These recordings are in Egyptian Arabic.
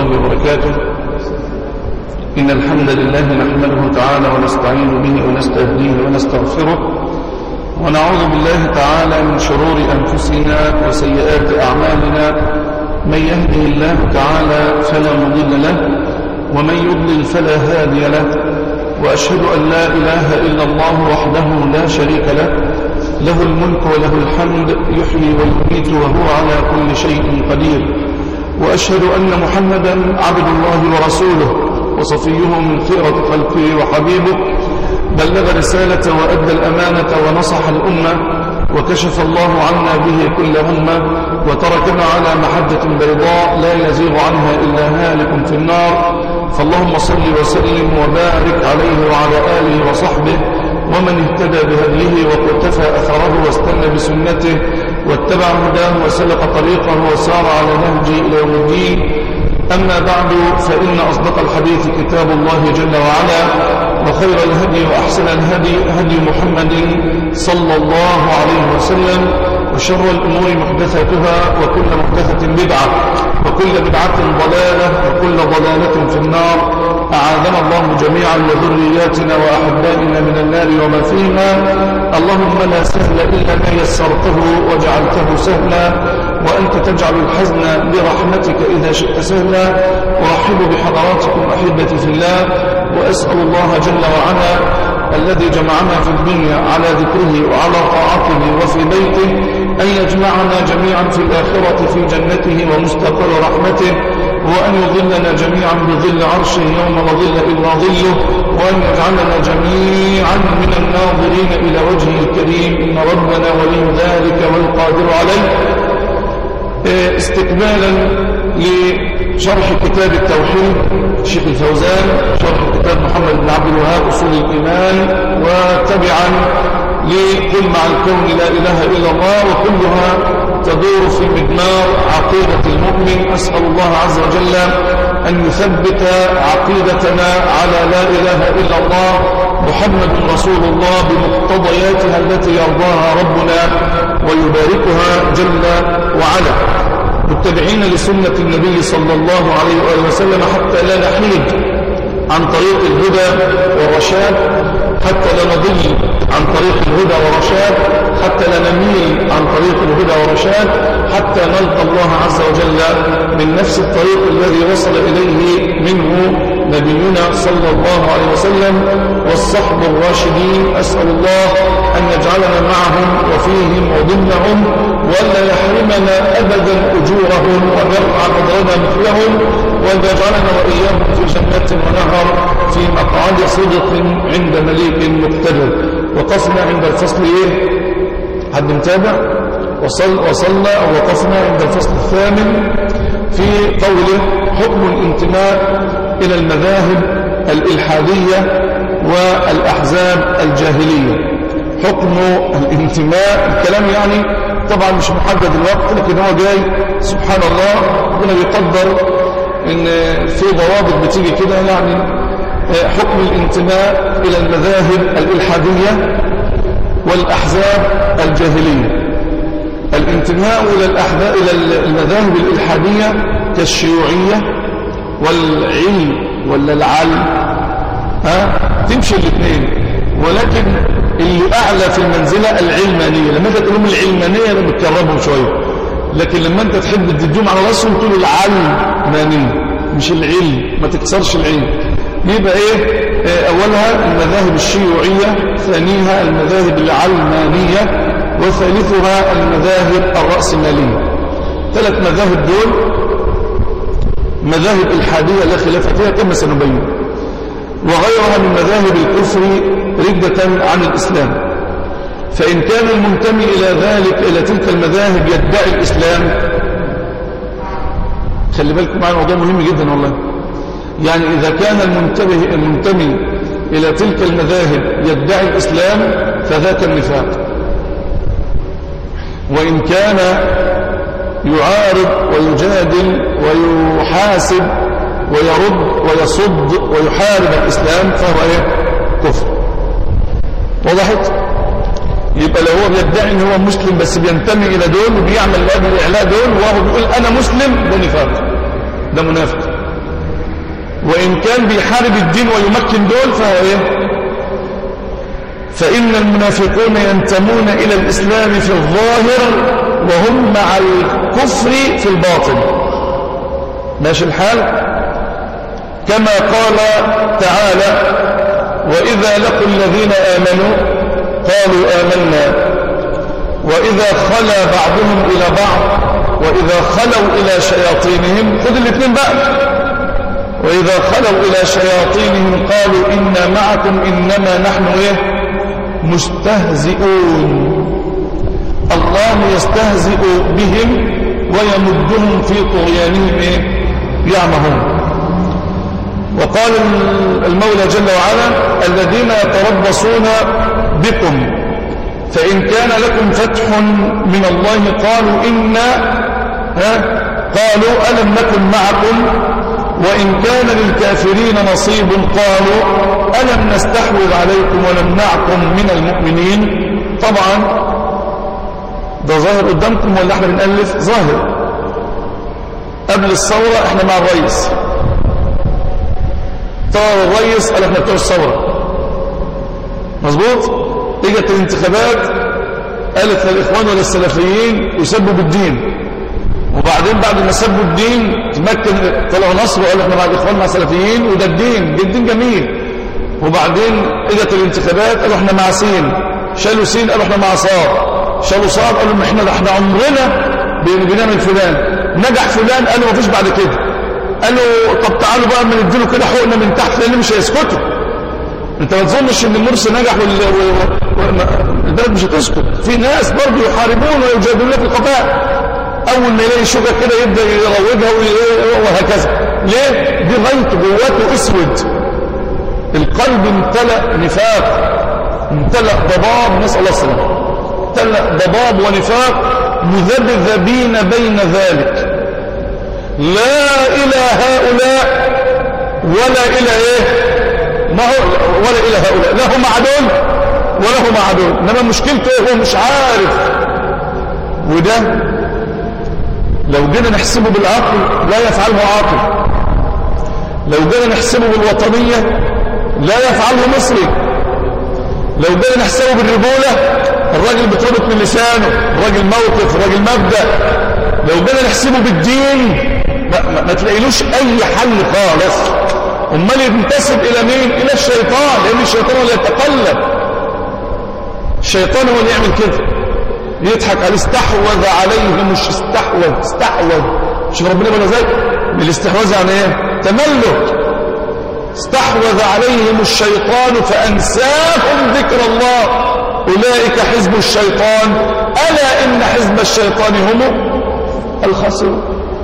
الله وبركاته إن الحمد لله نحمده تعالى ونستعين به ونستهديه ونستغفره ونعوذ بالله تعالى من شرور أنفسنا وسيئات أعمالنا من يهده الله تعالى فلا مضل له ومن يضلل فلا هادي له وأشهد أن لا إله إلا الله وحده لا شريك له له الملك وله الحمد يحيي ويميت وهو على كل شيء قدير وأشهد أن محمدا عبد الله ورسوله وصفيه من خيرة خلقه وحبيبه بلغ رسالة وأدى الأمانة ونصح الأمة وكشف الله عنا به كل همة وتركنا على محجة بيضاء لا يزيغ عنها إلا هالك في النار فاللهم صل وسلم وبارك عليه وعلى آله وصحبه ومن اهتدى بهديه وقتفى أثره واستنى بسنته واتبع هداه وسلق طريقه وسار على نهجه إلى يوم الدين أما بعد فإن أصدق الحديث كتاب الله جل وعلا وخير الهدي وأحسن الهدي هدي محمد صلى الله عليه وسلم وشر الأمور محدثاتها وكل محدثة بدعة وكل بدعة ضلالة وكل ضلالة في النار أعاذنا الله جميعا وذرياتنا وأحبائنا من النار وما فيها اللهم لا سهل إلا ما يسرته وجعلته سهلا وأنت تجعل الحزن برحمتك إذا شئت سهلا أرحب بحضراتكم أحبتي في الله وأسأل الله جل وعلا الذي جمعنا في الدنيا على ذكره وعلى طاعته وفي بيته أن يجمعنا جميعا في الآخرة في جنته ومستقر رحمته وأن يظلنا جميعا بظل عرشه يوم لا ظل إلا ظله وأن يجعلنا جميعا من الناظرين إلى وجهه الكريم إن ربنا ولي ذلك والقادر عليه استقبالا لشرح كتاب التوحيد الشيخ الفوزان شرح كتاب محمد بن عبد الوهاب أصول الإيمان وتبعا لقل مع الكون لا إله إلا الله وكلها تدور في مدمار عقيدة المؤمن أسأل الله عز وجل أن يثبت عقيدتنا على لا إله إلا الله محمد رسول الله بمقتضياتها التي يرضاها ربنا ويباركها جل وعلا متبعين لسنة النبي صلى الله عليه وآله وسلم حتى لا نحيد عن طريق الهدى والرشاد حتى لا نضل عن طريق الهدى والرشاد حتى لا نميل عن طريق الهدى والرشاد حتى نلقى الله عز وجل من نفس الطريق الذي وصل إليه منه نبينا صلى الله عليه وسلم والصحب الراشدين أسأل الله أن يجعلنا معهم وفيهم وضمنهم ولا يحرمنا أبدا أجورهم ويرفع قدرنا مثلهم وأن يجعلنا وإياهم في جنات ونهر في مقعد صدق عند مليك مقتدر وقفنا عند الفصل إيه؟ حد متابع وصل وصلنا أو وقفنا عند الفصل الثامن في قوله حكم الانتماء إلى المذاهب الإلحادية والأحزاب الجاهلية حكم الانتماء الكلام يعني طبعا مش محدد الوقت لكن هو جاي سبحان الله ربنا بيقدر ان في ضوابط بتيجي كده يعني حكم الانتماء إلى المذاهب الإلحادية والأحزاب الجاهلية الانتماء إلى, إلى المذاهب الإلحادية كالشيوعية والعلم ولا العلم ها تمشي الاثنين ولكن اللي أعلى في المنزلة العلمانية لما انت تقولهم العلمانية انا بتكرمهم شوية لكن لما انت تحب تديهم على راسهم تقول العلمانية مش العلم ما تكسرش العلم يبقى ايه اولها المذاهب الشيوعية ثانيها المذاهب العلمانية وثالثها المذاهب الرأسمالية ثلاث مذاهب دول مذاهب الحادية لا خلاف فيها كما سنبين وغيرها من مذاهب الكفر ردة عن الإسلام فإن كان المنتمي إلى ذلك إلى تلك المذاهب يدعي الإسلام خلي بالكم معنا موضوع مهم جدا والله يعني إذا كان المنتبه المنتمي إلى تلك المذاهب يدعي الإسلام فذاك النفاق وإن كان يعارض ويجادل ويحاسب ويرد ويصد ويحارب الإسلام فهو إيه؟ كفر وضحت يبقى لو هو بيدعي ان هو مسلم بس بينتمي الى دول وبيعمل لاجل الاعلاء دول وهو بيقول انا مسلم ده نفاق ده منافق وإن كان بيحارب الدين ويمكن دول فهو إيه فإن المنافقون ينتمون إلى الإسلام في الظاهر وهم مع الكفر في الباطن ماشي الحال كما قال تعالى وإذا لقوا الذين آمنوا قالوا آمنا وإذا خلى بعضهم إلى بعض وإذا خلوا إلى شياطينهم خذ الاثنين بقى وإذا خلوا إلى شياطينهم قالوا إنا معكم إنما نحن إيه مستهزئون الله يستهزئ بهم ويمدهم في طغيانهم إيه يعمهون وقال المولى جل وعلا الذين يتربصون بكم فإن كان لكم فتح من الله قالوا إنا ها قالوا ألم نكن معكم وإن كان للكافرين نصيب قالوا ألم نستحوذ عليكم ونمنعكم من المؤمنين طبعا ده ظاهر قدامكم ولا احنا بنألف ظاهر قبل الثورة احنا مع الرئيس طار الرئيس قال احنا بتوع الثورة مظبوط اجت الانتخابات قالت للإخوان وللسلفيين يسبوا بالدين وبعدين بعد ما سبوا الدين تمكن طلعوا نصر وقالوا احنا مع الإخوان مع سلفيين وده الدين ده الدين جميل وبعدين اجت الانتخابات قالوا احنا مع سين شالوا سين قالوا احنا مع صاد شالوا صاد قالوا احنا احنا عمرنا بنعمل فلان نجح فلان قالوا ما فيش بعد كده قالوا طب تعالوا بقى ما نديله كده حقنا من تحت لان مش هيسكتوا انت ما تظنش ان المرسي نجح والبلد مش هتسكت في ناس برضه يحاربون ويجادلون في القضاء اول ما يلاقي شوكه كده يبدا يروجها وهكذا ليه دي غايته جواته اسود القلب امتلأ نفاق امتلأ ضباب نسأل الله السلامه امتلأ ضباب ونفاق مذبذبين بين ذلك لا إلى هؤلاء ولا إلى إيه ما هو ولا إلى هؤلاء لا هم مع دول ولا هو مع دول إنما مشكلته هو مش عارف وده لو جينا نحسبه بالعقل لا يفعله عاقل لو جينا نحسبه بالوطنية لا يفعله مصري لو جينا نحسبه بالرجولة الراجل بتربط من لسانه الراجل موقف الراجل مبدأ لو جينا نحسبه بالدين ما, ما تلاقيلوش اي حل خالص امال ينتسب الى مين الى الشيطان لان الشيطان اللي يتقلب الشيطان هو اللي يعمل كده يضحك عليه استحوذ عليه مش استحوذ استحوذ شوف ربنا بيقول ازاي الاستحواذ يعني ايه تملك استحوذ عليهم الشيطان فانساهم ذكر الله اولئك حزب الشيطان الا ان حزب الشيطان هم الخاسرون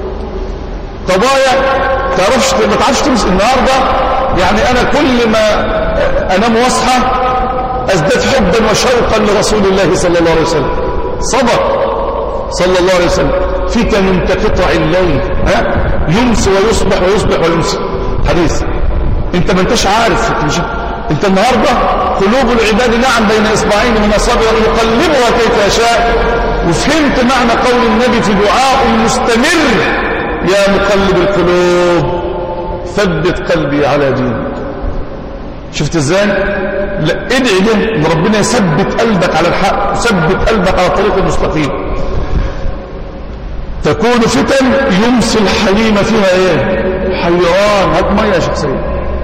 قضايا تعرفش ما تعرفش تمسك النهارده يعني انا كل ما انام واصحى ازداد حبا وشوقا لرسول الله صلى الله عليه وسلم صدق صلى الله عليه وسلم فتن كقطع الليل ها يمسي ويصبح ويصبح ويمسي حديث انت ما انتش عارف انت, مش... انت النهارده قلوب العباد نعم بين اصبعين من اصابع يقلبها كيف يشاء وفهمت معنى قول النبي في دعاء مستمر يا مقلب القلوب ثبت قلبي على دينك شفت ازاي لا ادعي ده ان ربنا يثبت قلبك على الحق يثبت قلبك على الطريق المستقيم تكون فتن يمسي الحليم فيها ايه حيران هات ميه يا شيخ سيد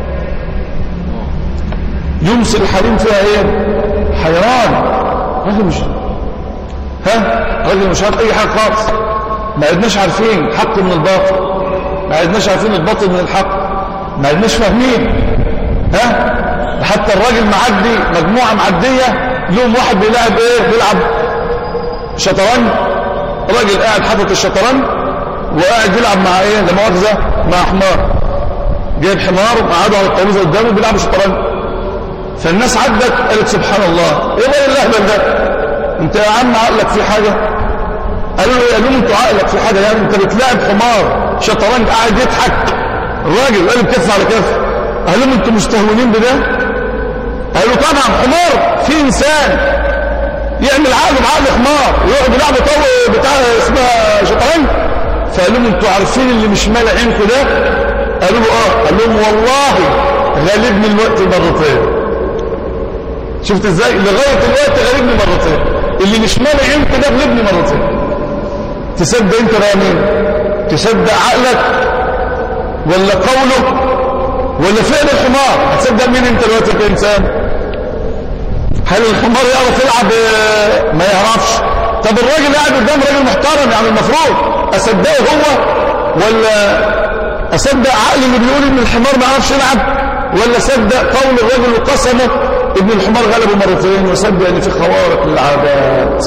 يمسي الحليم فيها ايه حيران راجل مش ها راجل مش عارف اي حاجه خالص ما عدناش عارفين حق من الباطل ما عدناش عارفين الباطل من الحق ما عدناش فاهمين ها حتى الراجل معدي مجموعة معدية لهم واحد بيلعب ايه بيلعب شطرنج راجل قاعد حاطط الشطرنج وقاعد يلعب مع ايه لا مؤاخذة مع حمار جايب حمار وقعدوا على الترابيزه قدامه بيلعبوا شطرنج فالناس عدت قالت سبحان الله ايه غير الاهبل ده انت يا عم عقلك في حاجه قالوا له قالوا انتوا عقلك في حاجه يعني انت بتلاعب حمار شطرنج قاعد يضحك الراجل قال كف على كف قال لهم انتوا مستهونين بده قالوا طبعا حمار في انسان يعمل عقله بعقل حمار يقعد يلعب طاوله بتاع اسمها شطرنج فقال لهم انتوا عارفين اللي مش مالع عينكم ده قالوا له اه قال لهم والله غالبني الوقت مرتين شفت ازاي لغاية الوقت غالبني مرتين اللي مش مانع انت ده غلبني مرتين تصدق انت بقى مين تصدق عقلك ولا قوله ولا فعل الحمار هتصدق مين انت دلوقتي كإنسان هل الحمار يعرف يلعب ما يعرفش طب الراجل قاعد قدام راجل محترم يعني المفروض اصدقه هو ولا اصدق عقلي اللي بيقول ان الحمار ما يعرفش يلعب ولا صدق قول الرجل وقسمه ابن الحمار غلبه مرتين وصدق ان في خوارق للعادات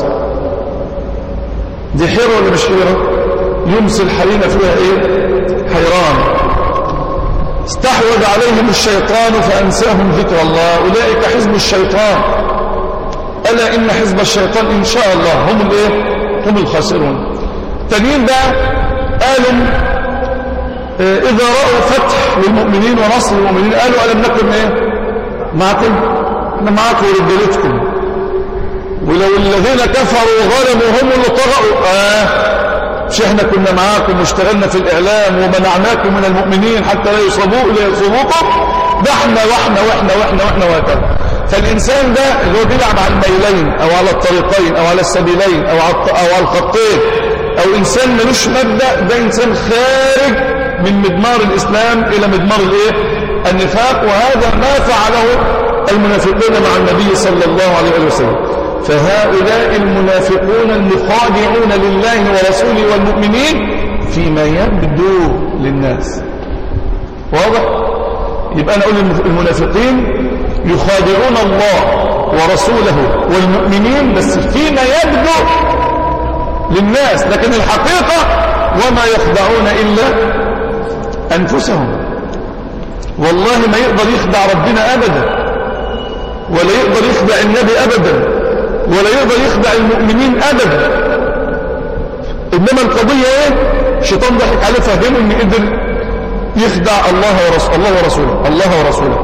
دي حيرة ولا مش حيرة يمسي الحرين فيها ايه حيران استحوذ عليهم الشيطان فأنساهم ذكر الله أولئك حزب الشيطان ألا إن حزب الشيطان إن شاء الله هم الإيه هم الخاسرون تانيين بقى قالوا آه، إذا رأوا فتح للمؤمنين ونصر للمؤمنين قالوا ألم نكن إيه معكم احنا معكم ورجالتكم ولو الذين كفروا وظلموا هم اللي طغوا آه مش احنا كنا معاكم واشتغلنا في الإعلام ومنعناكم من المؤمنين حتى لا يصابوا لا يصابوكم ده احنا واحنا واحنا واحنا واحنا وهكذا فالإنسان ده اللي هو بيلعب على الميلين أو على الطريقين أو على السبيلين أو على أو على الخطين أو إنسان ملوش مبدأ ده إنسان خارج من مدمار الإسلام إلى مدمار الإيه؟ النفاق وهذا ما فعله المنافقون مع النبي صلى الله عليه وسلم فهؤلاء المنافقون المخادعون لله ورسوله والمؤمنين فيما يبدو للناس واضح يبقى أنا أقول المنافقين يخادعون الله ورسوله والمؤمنين بس فيما يبدو للناس لكن الحقيقة وما يخدعون إلا أنفسهم والله ما يقدر يخدع ربنا أبدا ولا يقدر يخدع النبي أبدا ولا يقدر يخدع المؤمنين أبدا إنما القضية إيه شيطان ضحك عليه فهمه إن قدر يخدع الله ورسوله الله ورسوله الله ورسوله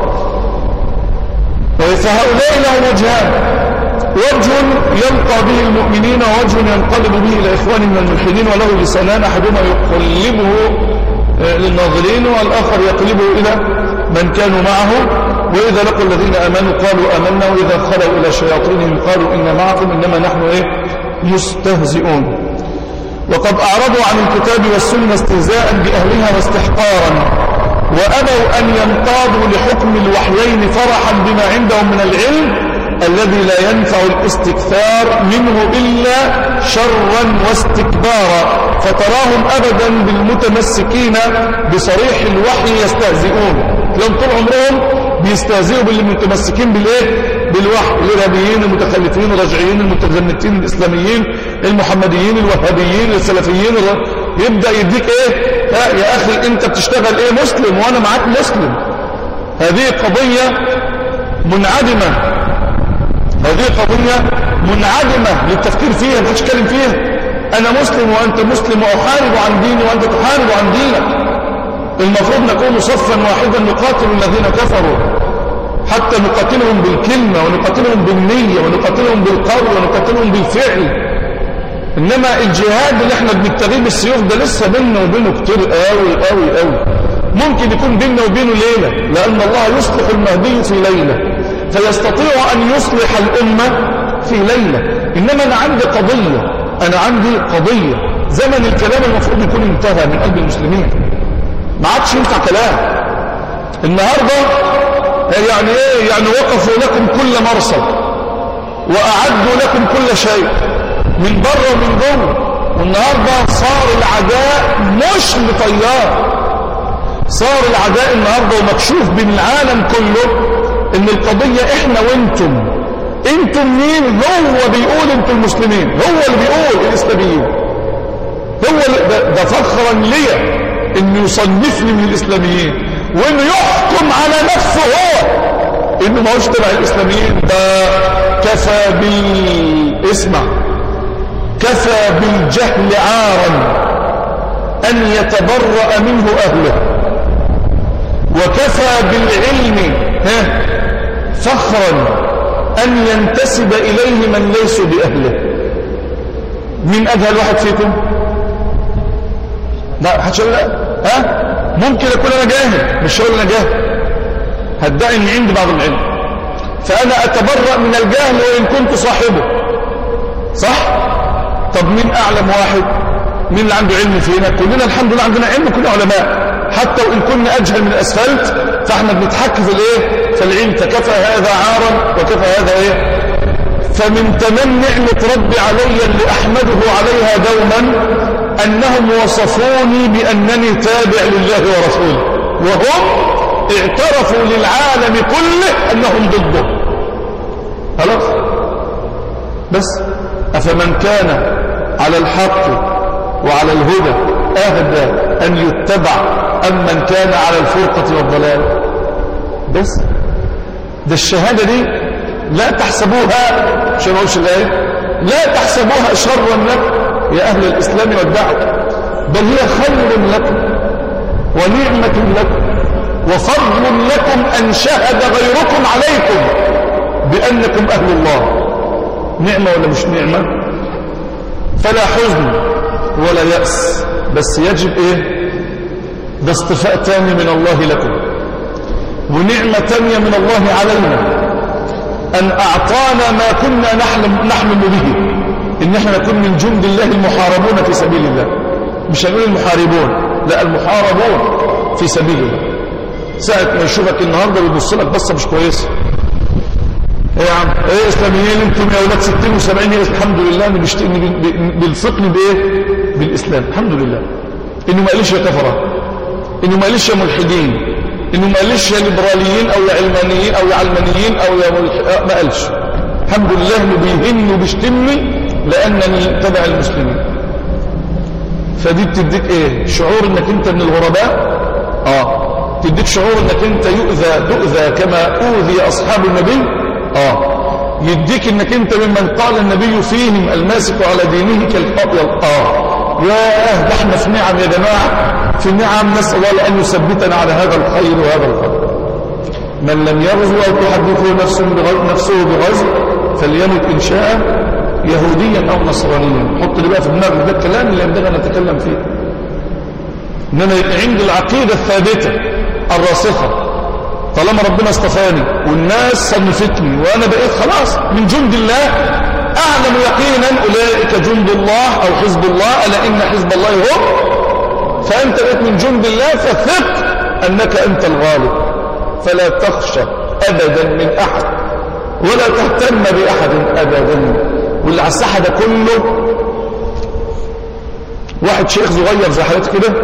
فهؤلاء لهم وجهان وجه يلقى به المؤمنين ووجه ينقلب به إلى إخوان من الملحدين وله لسانان أحدهما يقلبه آه، للناظرين والآخر يقلبه إلى من كانوا معه وإذا لقوا الذين آمنوا قالوا آمنا وإذا خلوا إلى شياطينهم قالوا إن معكم إنما نحن إيه مستهزئون وقد أعرضوا عن الكتاب والسنة استهزاء بأهلها واستحقارا وأبوا أن ينقادوا لحكم الوحيين فرحا بما عندهم من العلم الذي لا ينفع الاستكثار منه إلا شرا واستكبارا فتراهم أبدا بالمتمسكين بصريح الوحي يستهزئون لهم طول عمرهم بيستهزئوا باللي متمسكين بالايه بالوحي الارهابيين المتخلفين الرجعيين المتزمتين الاسلاميين المحمديين الوهابيين السلفيين يبدا يديك ايه يا اخي انت بتشتغل ايه مسلم وانا معاك مسلم هذه قضيه منعدمه هذه قضيه منعدمه للتفكير فيها ما تتكلم فيها انا مسلم وانت مسلم واحارب عن ديني وانت تحارب عن دينك المفروض نكون صفا واحدا نقاتل الذين كفروا حتى نقاتلهم بالكلمة ونقاتلهم بالنية ونقاتلهم بالقول ونقاتلهم بالفعل إنما الجهاد اللي احنا بنبتغيه بالسيوف ده لسه بيننا وبينه كتير قوي قوي قوي ممكن يكون بيننا وبينه ليلة لأن الله يصلح المهدي في ليلة فيستطيع أن يصلح الأمة في ليلة إنما أنا عندي قضية أنا عندي قضية زمن الكلام المفروض يكون انتهى من قلب المسلمين ما عادش ينفع كلام النهاردة يعني ايه يعني وقفوا لكم كل مرصد واعدوا لكم كل شيء من بره ومن جوه والنهاردة صار العداء مش بطيار صار العداء النهاردة ومكشوف بين العالم كله ان القضية احنا وانتم انتم مين هو بيقول انتم المسلمين هو اللي بيقول الاسلاميين هو اللي ده, ده فخرا ليا انه يصنفني من الاسلاميين وانه يحكم على نفسه هو انه ما هوش تبع الاسلاميين ده كفى بال اسمع كفى بالجهل عارا ان يتبرأ منه اهله وكفى بالعلم ها فخرا ان ينتسب اليه من ليس باهله من اجهل واحد فيكم لا حتى لا ها ممكن اكون انا جاهل مش هقول انا جاهل هدعي ان عندي بعض العلم فانا اتبرأ من الجهل وان كنت صاحبه صح طب مين اعلم واحد مين اللي عنده علم فينا كلنا الحمد لله عندنا علم كلنا علماء حتى وان كنا اجهل من الاسفلت فاحنا بنتحكي في الايه في العلم فكفى هذا عارا وكفى هذا ايه فمن تمام نعمة ربي علي اللي أحمده عليها دوما أنهم وصفوني بأنني تابع لله ورسوله وهم اعترفوا للعالم كله أنهم ضده خلاص بس أفمن كان على الحق وعلى الهدى أهدى أن يتبع أم من كان على الفرقة والضلال بس ده الشهادة دي لا تحسبوها عشان ما اقولش الايه لا تحسبوها شرا لكم يا اهل الاسلام والدعوه بل هي خير لكم ونعمه لكم وفضل لكم ان شهد غيركم عليكم بانكم اهل الله نعمه ولا مش نعمه فلا حزن ولا ياس بس يجب ايه ده اصطفاء تاني من الله لكم ونعمه تانيه من الله علينا أن أعطانا ما كنا نحلم, نحلم به إن احنا نكون من جند الله المحاربون في سبيل الله مش هنقول المحاربون لا المحاربون في سبيل الله ساعة ما يشوفك النهاردة بيبص لك بصة مش كويسة ايه يا عم ايه اسلاميين انتم يا اولاد 60 و70 الحمد لله انه بيشتقني بالفقن بايه بالاسلام الحمد لله انه ما قالش يا كفره انه ما قالش يا ملحدين انه ما قالش يا ليبراليين او يا علمانيين او يا علمانيين او يا ملح... ما قالش الحمد لله انه بيهني وبيشتمني لانني تبع المسلمين فدي بتديك ايه شعور انك انت من الغرباء اه تديك شعور انك انت يؤذى تؤذى كما اوذي اصحاب النبي اه يديك انك انت ممن قال النبي فيهم الماسك على دينه كالقابل اه يا ده احنا في نعم يا جماعه في نعم نسأل الله أن يثبتنا على هذا الخير وهذا الخير من لم يغزو أو تحدثه نفسه بغزو, نفسه بغزو فليمت إن شاء يهوديا أو نصرانيا حط لي بقى في دماغك ده الكلام اللي ينبغي أن نتكلم فيه إنما يبقى عندي العقيدة الثابتة الراسخة طالما ربنا اصطفاني والناس صنفتني وأنا بقيت خلاص من جند الله أعلم يقينا أولئك جند الله أو حزب الله ألا إن حزب الله هم فأنت بقيت من جند الله فثق أنك أنت الغالب فلا تخشى أبدا من أحد ولا تهتم بأحد أبدا واللي على الساحة ده كله واحد شيخ صغير زي حالتي كده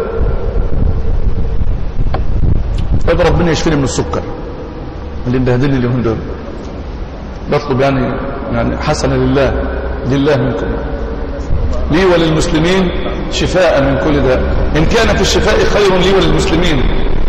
طيب ربنا يشفيني من السكر اللي مبهدلني اليومين دول بطلب يعني يعني حسنه لله لله منكم لي وللمسلمين شفاء من كل داء إن كان في الشفاء خير لي وللمسلمين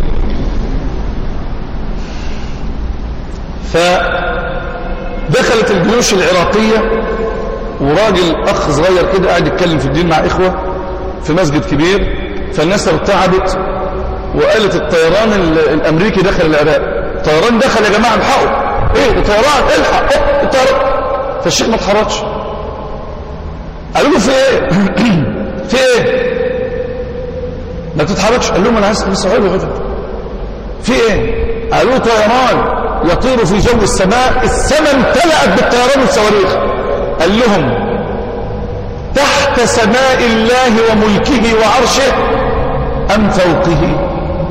فدخلت الجيوش العراقية وراجل أخ صغير كده قاعد يتكلم في الدين مع إخوة في مسجد كبير فالناس ارتعبت وقالت الطيران الأمريكي دخل العراق الطيران دخل يا جماعة الحقوا ايه الطيران الحق ايه الطيران فالشيخ ما اتحركش قالوا له في ايه في ايه ما تتحركش قال لهم انا عايز بس اقول غفر في ايه قالوا طيران يطير في جو السماء السماء امتلأت بالطيران والصواريخ قال لهم تحت سماء الله وملكه وعرشه ام فوقه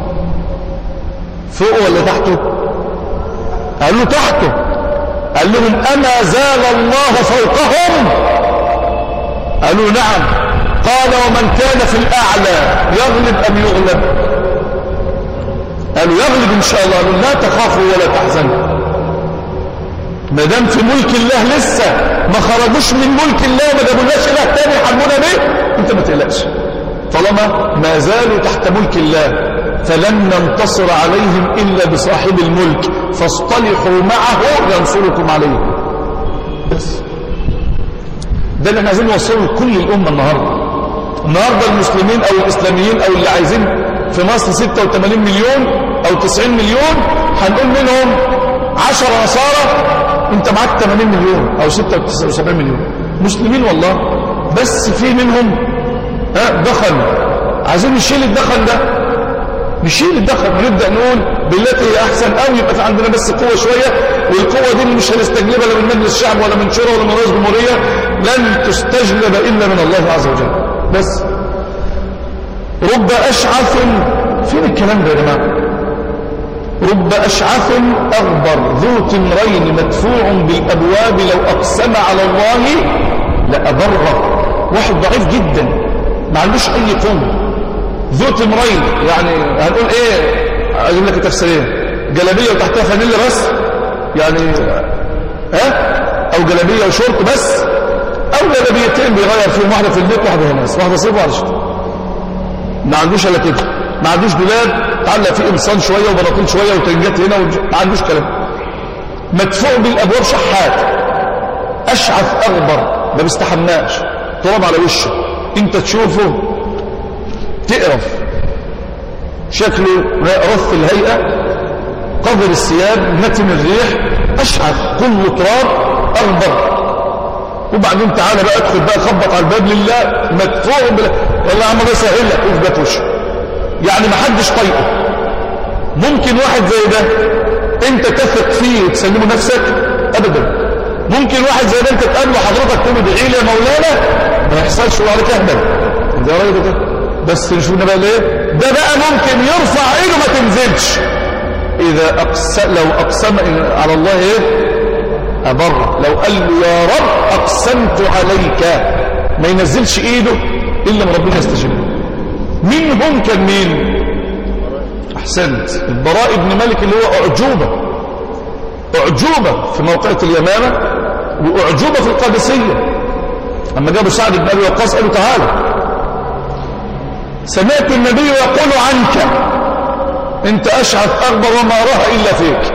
فوق ولا تحته قال له تحته قال لهم اما زال الله فوقهم قالوا نعم قال ومن كان في الأعلى يغلب أم يغلب قالوا يغلب إن شاء الله قالوا لا تخافوا ولا تحزنوا ما دام في ملك الله لسه ما خرجوش من ملك الله وما جابولناش اله تاني يحمونا به انت ما تقلقش طالما ما زالوا تحت ملك الله فلن ننتصر عليهم الا بصاحب الملك فاصطلحوا معه ينصركم عليه بس ده اللي احنا عايزين نوصله لكل الامه النهارده النهارده المسلمين او الاسلاميين او اللي عايزين في مصر 86 مليون او 90 مليون هنقول منهم 10 نصارى انت معاك 80 مليون او 76 مليون مسلمين والله بس في منهم ها دخن عايزين نشيل الدخن ده نشيل الدخل ونبدأ نقول بالتي هي أحسن أو يبقى في عندنا بس قوة شوية والقوة دي مش هنستجلبها لا من مجلس الشعب ولا من شورى ولا من رئيس جمهورية لن تستجلب إلا من الله عز وجل بس رب أشعث فين الكلام ده يا جماعة رب أشعث أغبر ذو تمرين مدفوع بالأبواب لو أقسم على الله لأبره واحد ضعيف جدا ما عندوش أي قوة ذو تمرين يعني هنقول إيه أجيب لك التفسيرين جلابية وتحتها فانيلا بس يعني ها أو جلابية وشورت بس أو جلابيتين بيغير فيهم واحدة في البيت واحدة هنا بس واحدة صيف وواحدة شتاء ما عندوش الا كده ما عندوش دولاب تعلق فيه قمصان شويه وبناطيل شويه وتنجات هنا وج... ما عندوش كلام مدفوع بالابواب شحات اشعث اغبر ما بيستحماش تراب على وشه انت تشوفه تقرف شكله رث الهيئه قذر الثياب نتن الريح اشعث كله تراب اغبر وبعدين تعالى بقى ادخل بقى خبط على الباب لله مدفوع بلا والله يا عم الله يسهل لك اثبت وشه يعني ما حدش طايقه ممكن واحد زي ده انت تثق فيه وتسلمه نفسك ابدا ممكن واحد زي ده انت تقابله حضرتك تقول ادعي لي يا مولانا ما يحصلش ولا عليك اهبل ده راجل ده بس نشوفنا بقى ليه ده بقى ممكن يرفع ايده ما تنزلش اذا اقسم لو اقسم على الله ايه أبر لو قال له يا رب أقسمت عليك ما ينزلش إيده إلا ما ربنا يستجيب مين هم كان مين أحسنت البراء بن مالك اللي هو أعجوبة أعجوبة في موقعة اليمامة وأعجوبة في القادسية أما جابوا سعد بن أبي وقاص قالوا تعالى سمعت النبي يقول عنك انت أشعث أغبر وما راه إلا فيك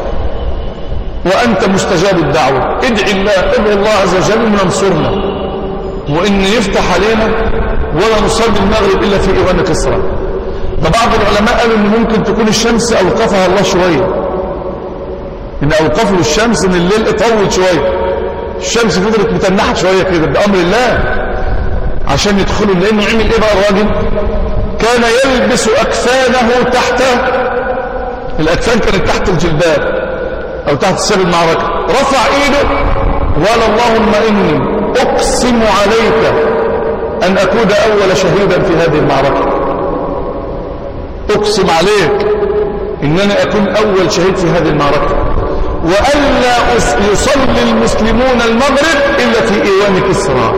وأنت مستجاب الدعوة ادعي الله ادعي الله عز وجل أن ينصرنا وإن يفتح علينا ولا نصلي المغرب إلا في إيوان كسرى ده بعض العلماء قالوا إن ممكن تكون الشمس أوقفها الله شوية إن أوقفوا الشمس إن الليل اطول شوية الشمس فضلت متنحة شوية كده بأمر الله عشان يدخلوا لأنه عمل إيه بقى الراجل كان يلبس أكفانه تحت الأكفان كانت تحت الجلباب أو تحت سبب المعركة رفع إيده وقال اللهم إني أقسم عليك أن أكون أول شهيدا في هذه المعركة أقسم عليك إنني أكون أول شهيد في هذه المعركة وألا يصلي المسلمون المغرب إلا في إيوان كسرى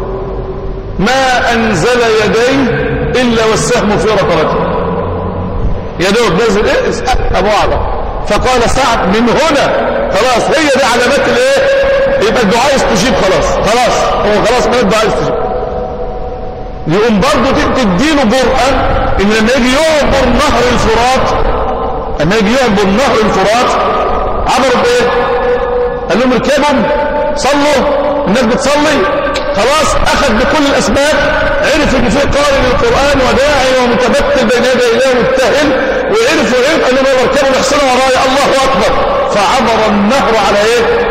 ما أنزل يديه إلا والسهم في رقبته يدوب نزل إيه أبو عبد فقال سعد من هنا خلاص هي دي علامات الايه يبقى الدعاء يستجيب خلاص خلاص هو خلاص ما الدعاء يستجيب يقوم برضه تديله جرأة ان لما يجي يعبر نهر الفرات لما يجي يعبر نهر الفرات عبروا بايه قال لهم اركبوا صلوا الناس بتصلي خلاص اخذ بكل الاسباب عرف ان في قارئ للقران وداعي ومتبتل بين يدي الله مبتهل وعرف وعرف ان لما اركبوا الاحسان ورايا الله اكبر فعبر النهر على ايه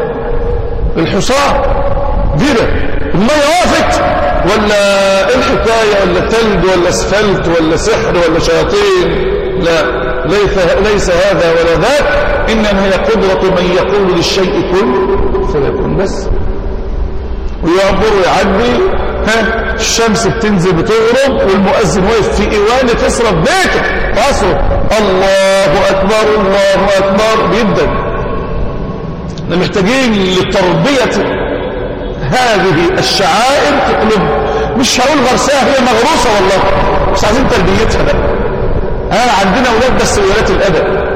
الحصان كده الميه وقفت ولا الحكايه ولا تلج ولا اسفلت ولا سحر ولا شياطين لا ليس ليس هذا ولا ذاك انما هي قدره من يقول للشيء كن فيكون بس ويعبر ويعدي ها الشمس بتنزل بتغرب والمؤذن واقف في ايوان تصرف بيتك تصرف الله اكبر الله اكبر جدا احنا محتاجين لتربيه هذه الشعائر في قلوب مش هقول غرسها هي مغروسه والله مش عايزين تربيتها بقى ها عندنا اولاد بس ولاد الادب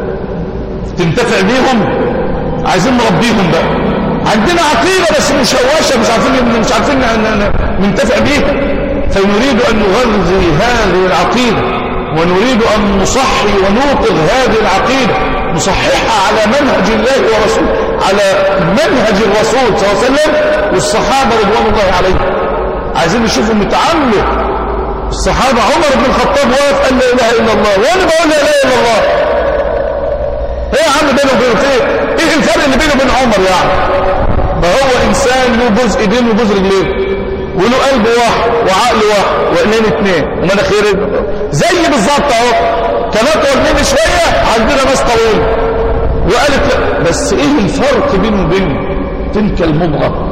تنتفع بيهم عايزين نربيهم بقى عندنا عقيدة بس مشوشة مش عارفين مش عارفين ننتفع بيها فنريد أن نغذي هذه العقيدة ونريد أن نصحي ونوقظ هذه العقيدة نصححها على منهج الله ورسوله على منهج الرسول صلى الله عليه وسلم والصحابة رضوان الله عليهم عايزين نشوفوا متعاملوا الصحابة عمر بن الخطاب واقف قال لا إله إلا الله وأنا بقول لا إله إلا الله ايه يا عم بينه وبين ايه ايه الفرق اللي بينه وبين عمر يعني ما هو انسان له جزء ايدين وجزء رجلين وله قلب واحد وعقل واحد وعينين اثنين ومناخير زي بالظبط اهو كان اطول مني شويه عندنا ناس طويل وقالت لا بس ايه الفرق بينه وبين تلك المضغه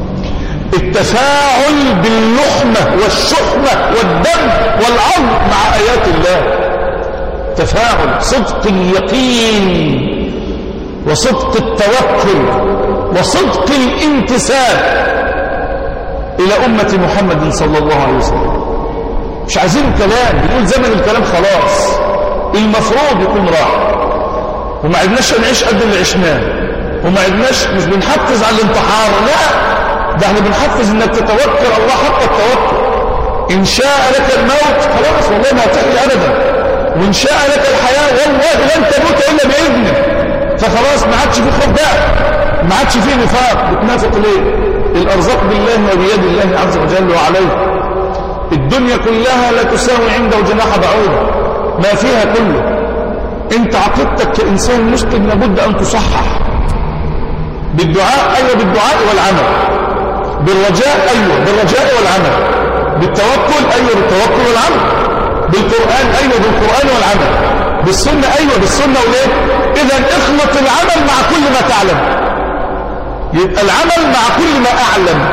التفاعل باللحمه والشحمه والدم والعظم مع ايات الله تفاعل صدق اليقين وصدق التوكل وصدق الانتساب إلى أمة محمد صلى الله عليه وسلم مش عايزين كلام بنقول زمن الكلام خلاص المفروض يكون راح وما عدناش نعيش قد اللي عشناه وما عدناش مش بنحفز على الانتحار لا ده احنا بنحفز انك تتوكل الله حق التوكل ان شاء لك الموت خلاص والله ما هتحيي ابدا وان شاء لك الحياه والله لن تموت الا باذنه فخلاص ما عادش في خوف بقى ما عادش فيه نفاق بتنافق ليه الارزاق بالله وبيد الله عز وجل وعليه الدنيا كلها لا تساوي عنده جناح بعوضه ما فيها كله انت عقيدتك كانسان مسلم لابد ان تصحح بالدعاء ايوه بالدعاء والعمل بالرجاء ايوه بالرجاء والعمل بالتوكل ايوه بالتوكل والعمل بالقران ايوه بالقران والعمل بالسنه ايوه بالسنه وليه اذا اخلط العمل مع كل ما تعلم يبقى العمل مع كل ما أعلم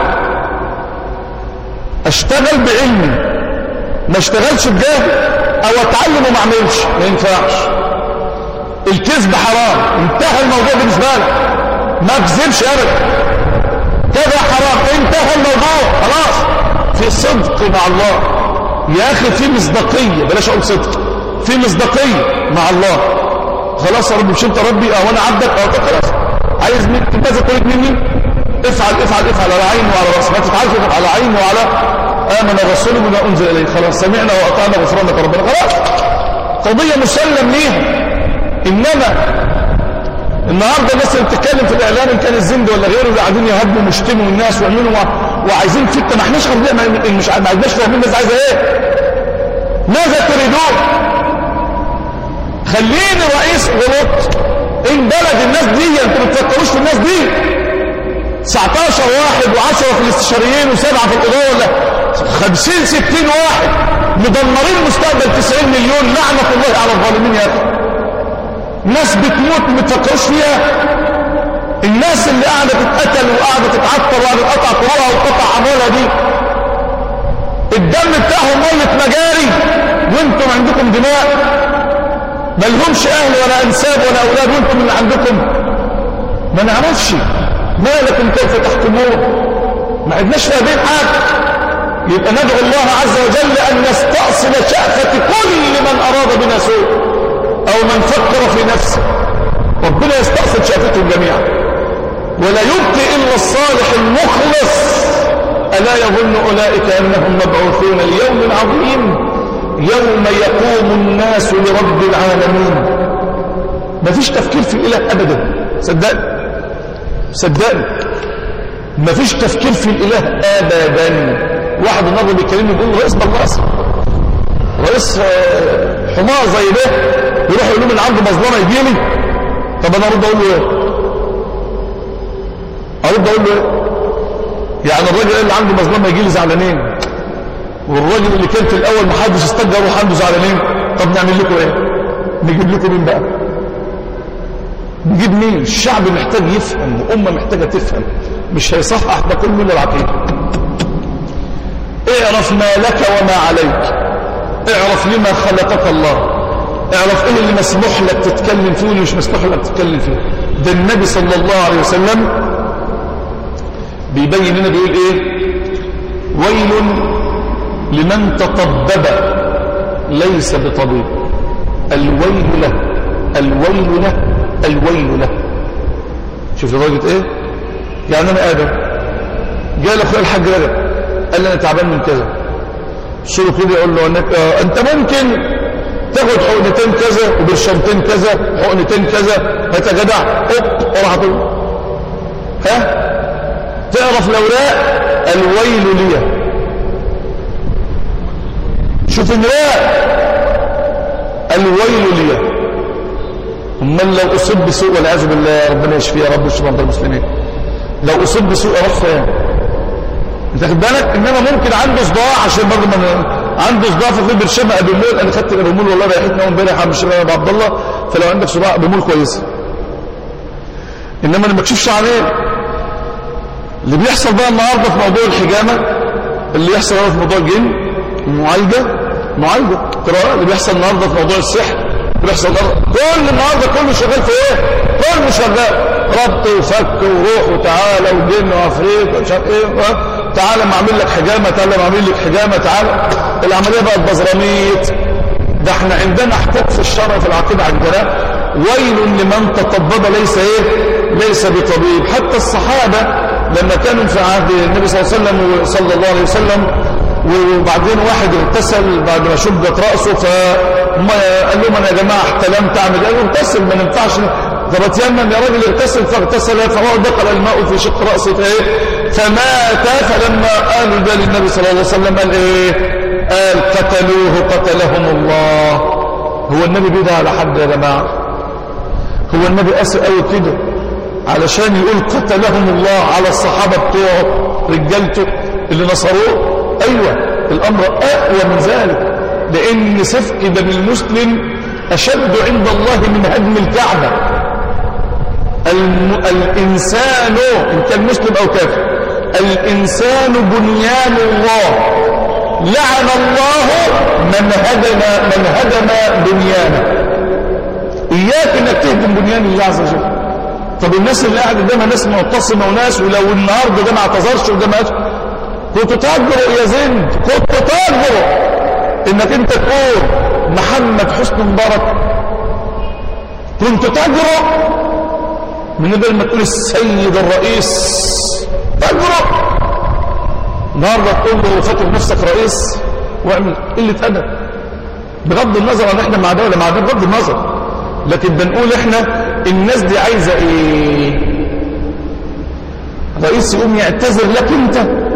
أشتغل بعلمي ما اشتغلش بجاهل أو أتعلم وما أعملش ما ينفعش الكذب حرام انتهى الموضوع بالنسبة لك ما تكذبش أبدا كذا حرام انتهى الموضوع خلاص في صدق مع الله يا أخي في مصداقية بلاش أقول صدق في مصداقية مع الله خلاص يا رب مش انت ربي اه وانا عبدك اه خلاص عايز ماذا تريد مني افعل افعل افعل على عيني وعلى راسي ما تفعلش على عيني وعلى امن الرسول بما انزل اليه خلاص سمعنا واطعنا غفرانك ربنا خلاص قضيه مسلم ليها انما النهارده الناس اللي بتتكلم في الاعلام ان كان الزند ولا غيره اللي قاعدين يهاجموا ويشتموا الناس ويعملوا وعايزين فتنه ما احناش مش ما عندناش فاهمين الناس عايزه ايه ماذا تريدون خليني رئيس غلط ان بلد الناس دي انتوا ما بتفكروش في الناس دي 19 واحد و10 في الاستشاريين وسبعه في الاداره ولا 50 60 واحد مدمرين مستقبل 90 مليون لعنه الله على الظالمين يا اخي ناس بتموت ما بتفكروش فيها الناس اللي قاعده تتقتل وقاعده تتعطر وقاعده تقطع طرقها وتقطع اموالها دي الدم بتاعهم ميه مجاري وانتم عندكم دماء ما لهمش اهل ولا انساب ولا اولاد وانتم اللي عندكم ما نعرفش ما لكم كيف تحكمون ما عندناش فاهمين حاجه يبقى ندعو الله عز وجل ان نستأصل شأفة كل من اراد بنا سوء او من فكر في نفسه ربنا يستأصل شأفتهم جميعا ولا يبقي الا الصالح المخلص الا يظن اولئك انهم مبعوثون ليوم عظيم يوم يقوم الناس لرب العالمين ما فيش تفكير في الإله أبدا صدقني صدقني ما فيش تفكير في الإله أبدا واحد النهارده بيكلمني بيقول رئيس بلاصة رئيس آه، حمار زي ده يروح يقول له من عنده مظلمة يجي لي طب أنا أرد أقول له إيه أرد أقول له إيه يعني الراجل اللي عنده مظلمة يجي لي زعلانين والراجل اللي كان في الاول ما حدش استجى يروح عنده زعلانين طب نعمل لكم ايه نجيب لكم مين بقى نجيب مين الشعب محتاج يفهم وامه محتاجه تفهم مش هيصحح ده كله من العقيده اعرف ما لك وما عليك اعرف لما خلقك الله اعرف ايه اللي مسموح لك تتكلم فيه واللي مش مسموح لك تتكلم فيه ده النبي صلى الله عليه وسلم بيبين لنا بيقول ايه ويل لمن تطبب ليس بطبيب الويل له الويل له الويل له شوف لدرجه ايه يعني انا ادم جاء لاخويا الحاج رجب قال لي انا تعبان من كذا شو كده يقول له آه انت ممكن تاخد حقنتين كذا وبرشامتين كذا حقنتين كذا هات يا جدع هوب وراح ها تعرف الاوراق الويل ليه شوف النواء الويل لي امال لو اصيب بسوء والعياذ بالله ربنا يشفيه يا رب ويشفي مرضى المسلمين لو اصيب بسوء اروح فين انت خد بالك انما ممكن عنده صداع عشان برضه من عنده صداع في برشامه ابيمول انا خدت الابيمول والله ريحتني اول امبارح مش ابو عبد الله فلو عندك صداع ابيمول كويسه انما انا ما اكشفش عليه اللي بيحصل بقى النهارده في موضوع الحجامه اللي يحصل في موضوع الجن معالجه معالجه قراءه اللي بيحصل النهارده في موضوع السحر اللي بيحصل كل النهارده كله شغال في ايه كله شغال ربط وفك وروح وتعالى وجن وعفريت ومش عارف ايه تعالى ما اعمل لك حجامه تعالى ما اعمل لك حجامه تعالى العمليه بقت بزراميط ده احنا عندنا احتاج في الشرع في العقيده عندنا ويل لمن تطبب ليس ايه ليس بطبيب حتى الصحابه لما كانوا في عهد النبي صلى الله عليه وسلم صلى الله عليه وسلم وبعدين واحد اغتسل بعد ما شبت راسه فهم قال لهم انا يا جماعه احتلمت اعمل قالوا اغتسل ما ينفعش طب اتيمم يا راجل اغتسل فاغتسل فهو دخل الماء في شق راسه فايه فمات فلما قالوا ده للنبي صلى الله عليه وسلم قال ايه قال قتلوه قتلهم الله هو النبي بيدعى على حد يا جماعه هو النبي قاسي قوي كده علشان يقول قتلهم الله على الصحابه بتوعه رجالته اللي نصروه ايوه الامر اقوى من ذلك لان سفك دم المسلم اشد عند الله من هدم الكعبه الم... الانسان ان كان مسلم او كافر الانسان بنيان الله لعن الله من هدم من هدم بنيانه اياك انك تهدم بنيان الله عز وجل طب الناس اللي قاعده قدامها ناس معتصمه وناس ولو النهارده ده ما اعتذرش وده ما كنت تجرؤ يا زند كنت تجرؤ انك انت تقول محمد حسني مبارك كنت تجرؤ من قبل ما تقول السيد الرئيس تجرؤ النهارده تقول له فاكر نفسك رئيس واعمل قله ادب بغض النظر عن احنا مع ده ولا مع ده بغض النظر لكن بنقول احنا الناس دي عايزه ايه رئيس يقوم يعتذر لك انت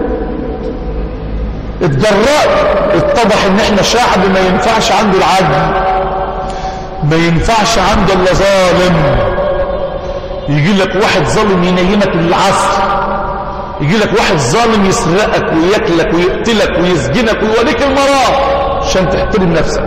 اتجرأت اتضح ان احنا شعب ما ينفعش عنده العدل ما ينفعش عنده الا ظالم يجي لك واحد ظالم ينيمك للعصر يجي لك واحد ظالم يسرقك وياكلك ويقتلك ويسجنك ويوريك المراه عشان تحترم نفسك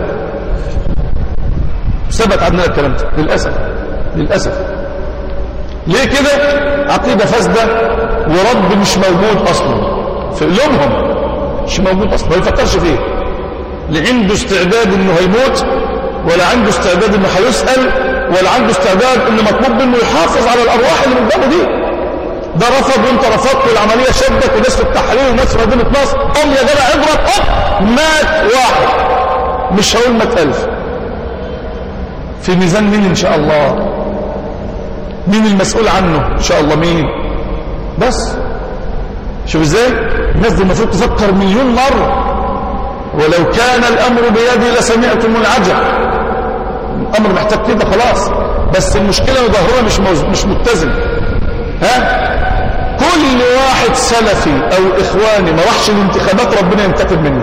ثبت عندنا الكلام ده للاسف للاسف ليه كده عقيده فاسده ورب مش موجود اصلا في قلوبهم مش موجود اصلا ما يفكرش فيه لا عنده استعداد انه هيموت ولا عنده استعداد انه هيسال ولا عنده استعداد انه مطلوب منه يحافظ على الارواح اللي قدامه دي ده رفض وانت رفضت والعمليه شدت وناس في التحرير وناس في مدينه نصر قم يا جدع اضرب اب مات واحد مش هقول مات الف في ميزان مين ان شاء الله مين المسؤول عنه ان شاء الله مين بس شوف ازاي الناس دي المفروض تفكر مليون مرة ولو كان الامر بيدي لسمعتم العجب الامر محتاج كده خلاص بس المشكلة ان ظهرنا مش موز... مش متزن ها كل واحد سلفي او اخواني ما راحش الانتخابات ربنا ينتقم منه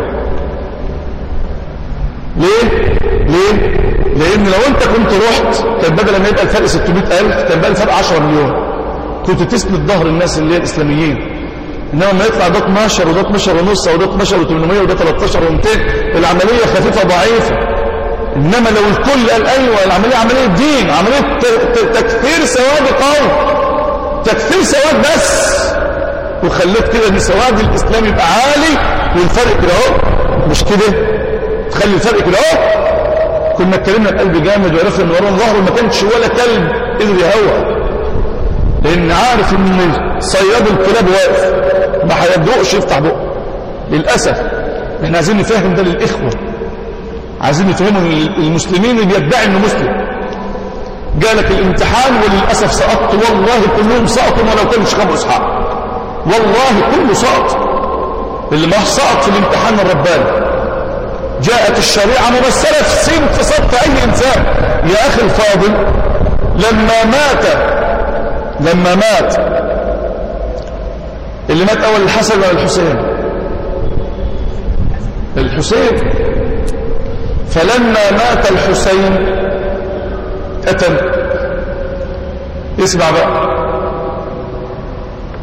ليه ليه لان لو انت كنت رحت كان بدل ما يبقى الفرق 600000 كان بقى الفرق 10 مليون كنت تسند ظهر الناس اللي هي الاسلاميين انما لما يطلع ده 12 وده 12 ونص او ده 12 و800 وده 13 و200 العمليه خفيفه ضعيفه انما لو الكل قال ايوه العمليه عمليه دين عمليه تكثير سواد قوم تكثير سواد بس وخليت كده ان سواد الاسلام يبقى عالي والفرق كده اهو مش كده تخلي الفرق كده اهو كنا اتكلمنا بقلب جامد وعرفنا ان وراء ظهره ما كانش ولا كلب قدر يهوى لان عارف ان صياد الكلاب واقف ما هيدرقش يفتح بقه للاسف احنا عايزين نفهم ده للاخوه عايزين نفهمه المسلمين اللي بيدعي انه مسلم جالك الامتحان وللاسف سقطت والله كلهم سقطوا ولو كانوا شيخ ابو اسحاق والله كله سقط اللي ما سقط في الامتحان الرباني جاءت الشريعة ممثلة في سين في صدق أي إنسان يا أخي الفاضل لما مات لما مات اللي مات أول الحسن ولا الحسين الحسين فلما مات الحسين قتل اسمع بقى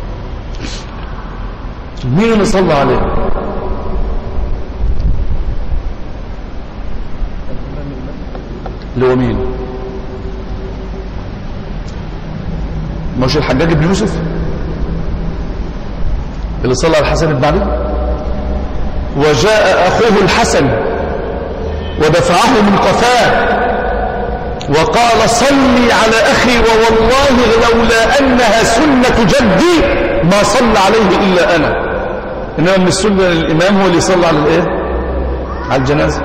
مين اللي صلى عليه اللي هو مين مش الحجاج بن يوسف اللي صلى على الحسن بن علي وجاء أخوه الحسن ودفعه من قفاه وقال صلي على أخي ووالله لولا أنها سنة جدي ما صلى عليه إلا أنا إنما من السنة الإمام هو اللي صلى على الإيه على الجنازة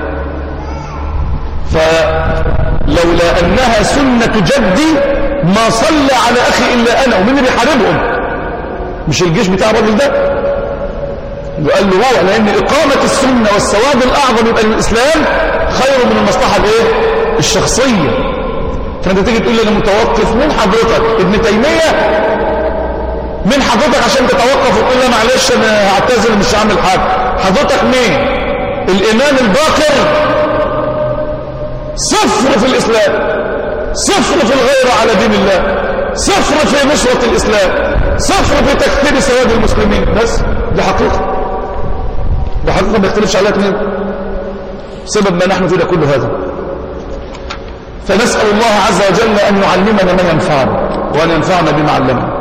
فلولا أنها سنة جدي ما صلى على أخي إلا أنا ومين اللي بيحاربهم مش الجيش بتاع الراجل ده وقال له هو لأن إقامة السنة والسواد الأعظم يبقى للإسلام خير من المصلحة الإيه؟ الشخصية فأنت تيجي تقول لي أنا متوقف من حضرتك ابن تيمية من حضرتك عشان تتوقف وتقول لي معلش أنا هعتزل مش هعمل حاجة حضرتك مين الإمام الباقر صفر في الإسلام صفر في الغيرة على دين الله صفر في نصرة الإسلام صفر في تكثير سواد المسلمين بس دي حقيقة دي حقيقة ما يختلفش عليها اثنين سبب ما نحن فيه ده كل هذا فنسأل الله عز وجل أن يعلمنا ما ينفعنا وأن ينفعنا بما علمنا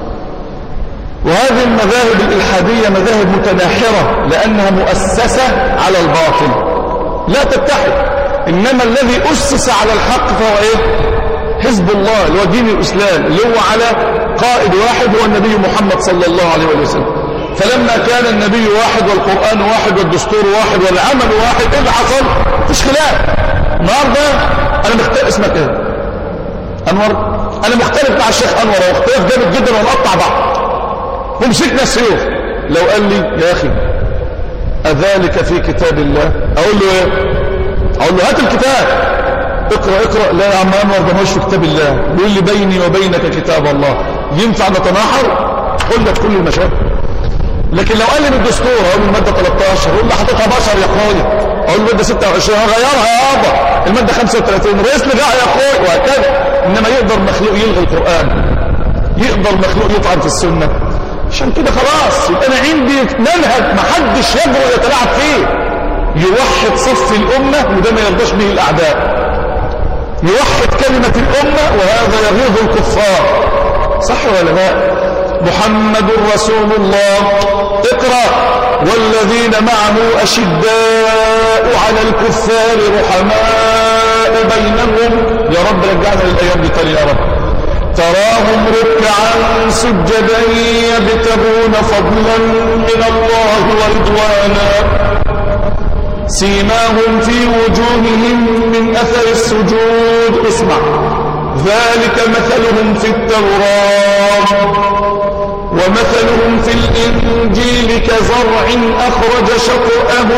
وهذه المذاهب الإلحادية مذاهب متناحرة لأنها مؤسسة على الباطل لا تتحد إنما الذي أسس على الحق فهو إيه حزب الله اللي هو دين الإسلام اللي هو على قائد واحد هو النبي محمد صلى الله عليه وسلم فلما كان النبي واحد والقرآن واحد والدستور واحد والعمل واحد ايه اللي حصل مفيش خلاف النهارده انا مختلف اسمك ايه انور انا مختلف مع الشيخ انور واختلاف جامد جدا ونقطع بعض ومسكنا السيوف لو قال لي يا اخي اذلك في كتاب الله اقول له ايه اقول له هات الكتاب اقرا اقرا لا يا عم انور ده مش في كتاب الله بيقول لي بيني وبينك كتاب الله ينفع نتناحر قل لك كل المشاكل لكن لو قال لي من الدستور اقول الماده 13 اقول له حاططها بشر يا اخويا اقول الماده 26 هغيرها يا ابا الماده 35 رئيس لجاء يا اخويا وهكذا انما يقدر مخلوق يلغي القران يقدر مخلوق يطعن في السنه عشان كده خلاص يبقى انا عندي منهج ما حدش يجرؤ يتلاعب فيه يوحد صف الامه وده ما يرضاش به الاعداء يوحد كلمه الامه وهذا يغيظ الكفار صح ولا لا محمد رسول الله اقرأ والذين معه أشداء على الكفار رحماء بينهم يا رب رجعنا للأيام دي تاني يا رب تراهم ركعا سجدا يبتغون فضلا من الله ورضوانا سيماهم في وجوههم من أثر السجود اسمع ذلك مثلهم في التوراة ومثلهم في الإنجيل كزرع أخرج شطأه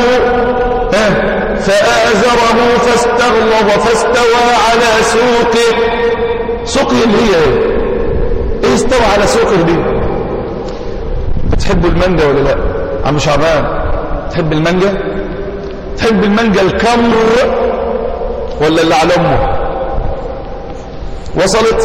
فآزره فاستغلظ فاستوى على سوقه سوقه اللي هي ايه ايه استوى على سوقه دي بتحبوا المانجا ولا لا عم شعبان تحب المانجا تحب المانجا الكمر ولا اللي على امه وصلت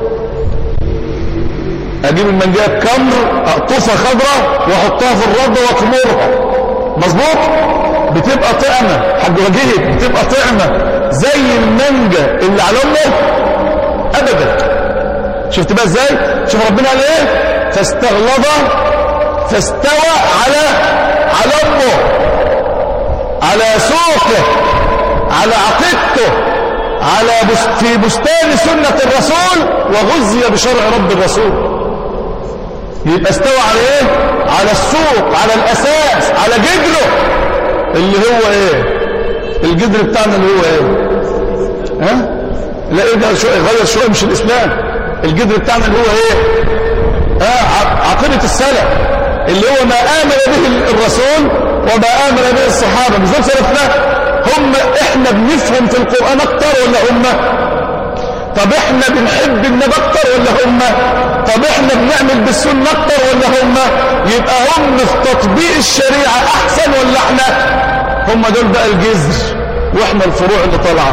اجيب المانجا كمر اقطفها خضراء واحطها في الرده واكمرها مظبوط بتبقى طعمه حاج وجهك بتبقى طعمه زي المانجا اللي على امه ابدا شفت بقى ازاي شوف ربنا قال ايه فاستغلظ فاستوى على على امه على سوقه على عقيدته على بس في بستان سنة الرسول وغزي بشرع رب الرسول يبقى استوى على ايه على السوق على الاساس على جدره اللي هو ايه الجدر بتاعنا اللي هو ايه ها لا ايه ده شوية غير شوية مش الاسلام الجدر بتاعنا اللي هو ايه ها عقيدة السلف اللي هو ما آمن به الرسول وما آمن به الصحابة مش دول سلفنا هم احنا بنفهم في القرآن اكتر ولا هم طب احنا بنحب النبي اكتر ولا هم طب احنا بنعمل بالسنة اكتر ولا هم يبقى هم في تطبيق الشريعة احسن ولا احنا هم دول بقى الجذر واحنا الفروع اللي طالعه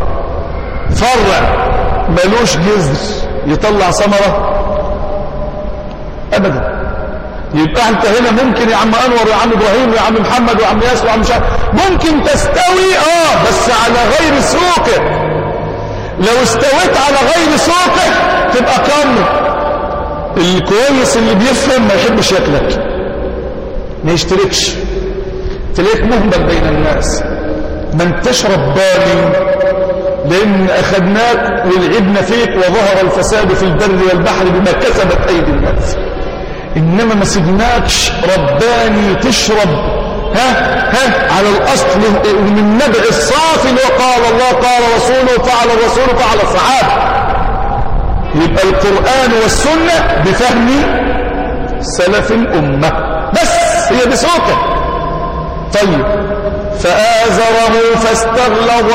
فرع ملوش جذر يطلع ثمرة ابدا يبقى انت هنا ممكن يا عم انور ويا عم ابراهيم ويا عم محمد ويا عم ياسر ويا عم شعب ممكن تستوي اه بس على غير سوقه لو استويت على غير سوقه تبقى كامل الكويس اللي بيفهم ما يحبش ياكلك ما يشتركش تلاقيك مهمل بين الناس ما انتش رباني لان اخذناك ولعبنا فيك وظهر الفساد في البر والبحر بما كسبت ايدي الناس انما ما سيبناكش رباني تشرب ها ها على الاصل من النبع الصافي اللي قال الله قال رسوله فعل الرسول فعل الصحابه يبقى القران والسنه بفهم سلف الامه بس هي بصوته طيب فآزره فاستغلظ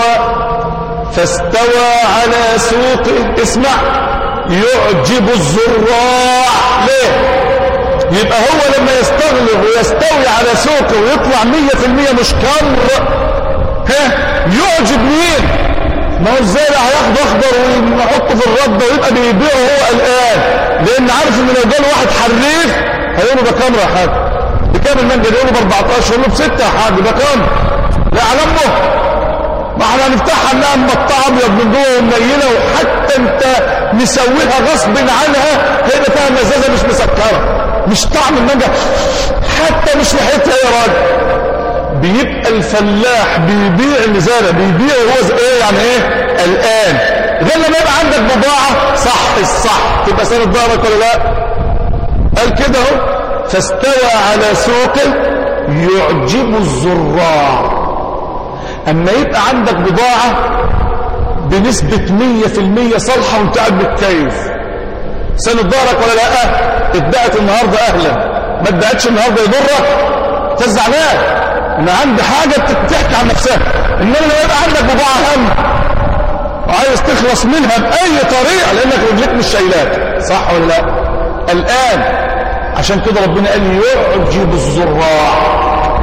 فاستوى على سوقه اسمع يعجب الزراع ليه يبقى هو لما يستغلظ ويستوي على سوقه ويطلع مية في المية مش كر ها يعجب مين ما هو الزارع هياخده اخضر ويحطه في الرده ويبقى بيبيعه هو قلقان لان عارف ان لو جاله واحد حريف هيقول له ده كام يا حاج بكام المانجا يقول له ب 14 يقول له بستة يا حاج ده كام لا علمه ما احنا هنفتحها انها مقطعه ابيض من جوه ومنيله وحتى انت مسويها غصب عنها هيبقى فيها مزازه مش مسكره مش طعم المانجا حتى مش ريحتها يا راجل بيبقى الفلاح بيبيع المزارع بيبيع هو ايه يعني ايه الان غير لما يبقى عندك بضاعه صح الصح تبقى سنه ضهرك ولا لا قال كده اهو فاستوى على سوقه يعجب الزراع اما يبقى عندك بضاعة بنسبة مية في المية صالحة وانت قاعد بالكيف سنة ضهرك ولا لا اتبعت النهاردة اهلا ما اتبعتش النهاردة يضرك تزعلان انا عندي حاجة بتحكي عن نفسها انما لو يبقى عندك بضاعة هم وعايز تخلص منها بأي طريقة لأنك رجلك مش شايلاك صح ولا لا الآن عشان كده ربنا قال يعجب الزراع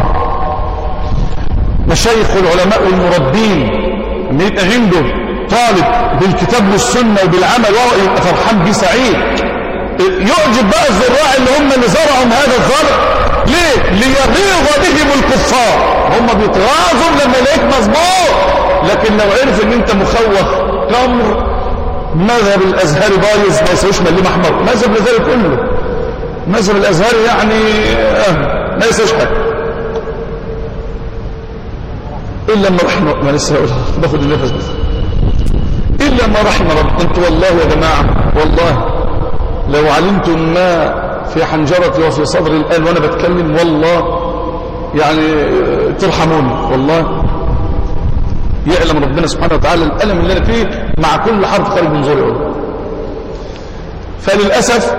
مشايخ العلماء والمربين لما يبقى عنده طالب بالكتاب والسنة وبالعمل يبقى فرحان بيه سعيد يعجب بقى الزراع اللي هم اللي زرعوا هذا الزرع ليه؟ ليغيظ بهم الكفار هم بيتغاظوا لما يلاقيك مظبوط لكن لو عرف ان انت مخوخ تمر مذهب الازهري بايظ ما يسويش مليم احمر مذهب الازهري كله مذهب الازهري يعني آه ما يسويش حاجه الا ما رحم ما لسه هقولها باخد النفس بس الا ما رحم رب انت والله يا جماعه والله لو علمتم ما في حنجرتي وفي صدري الان وانا بتكلم والله يعني ترحموني والله يعلم ربنا سبحانه وتعالى الألم اللي أنا فيه مع كل حرف خارج من زوري أقول فللأسف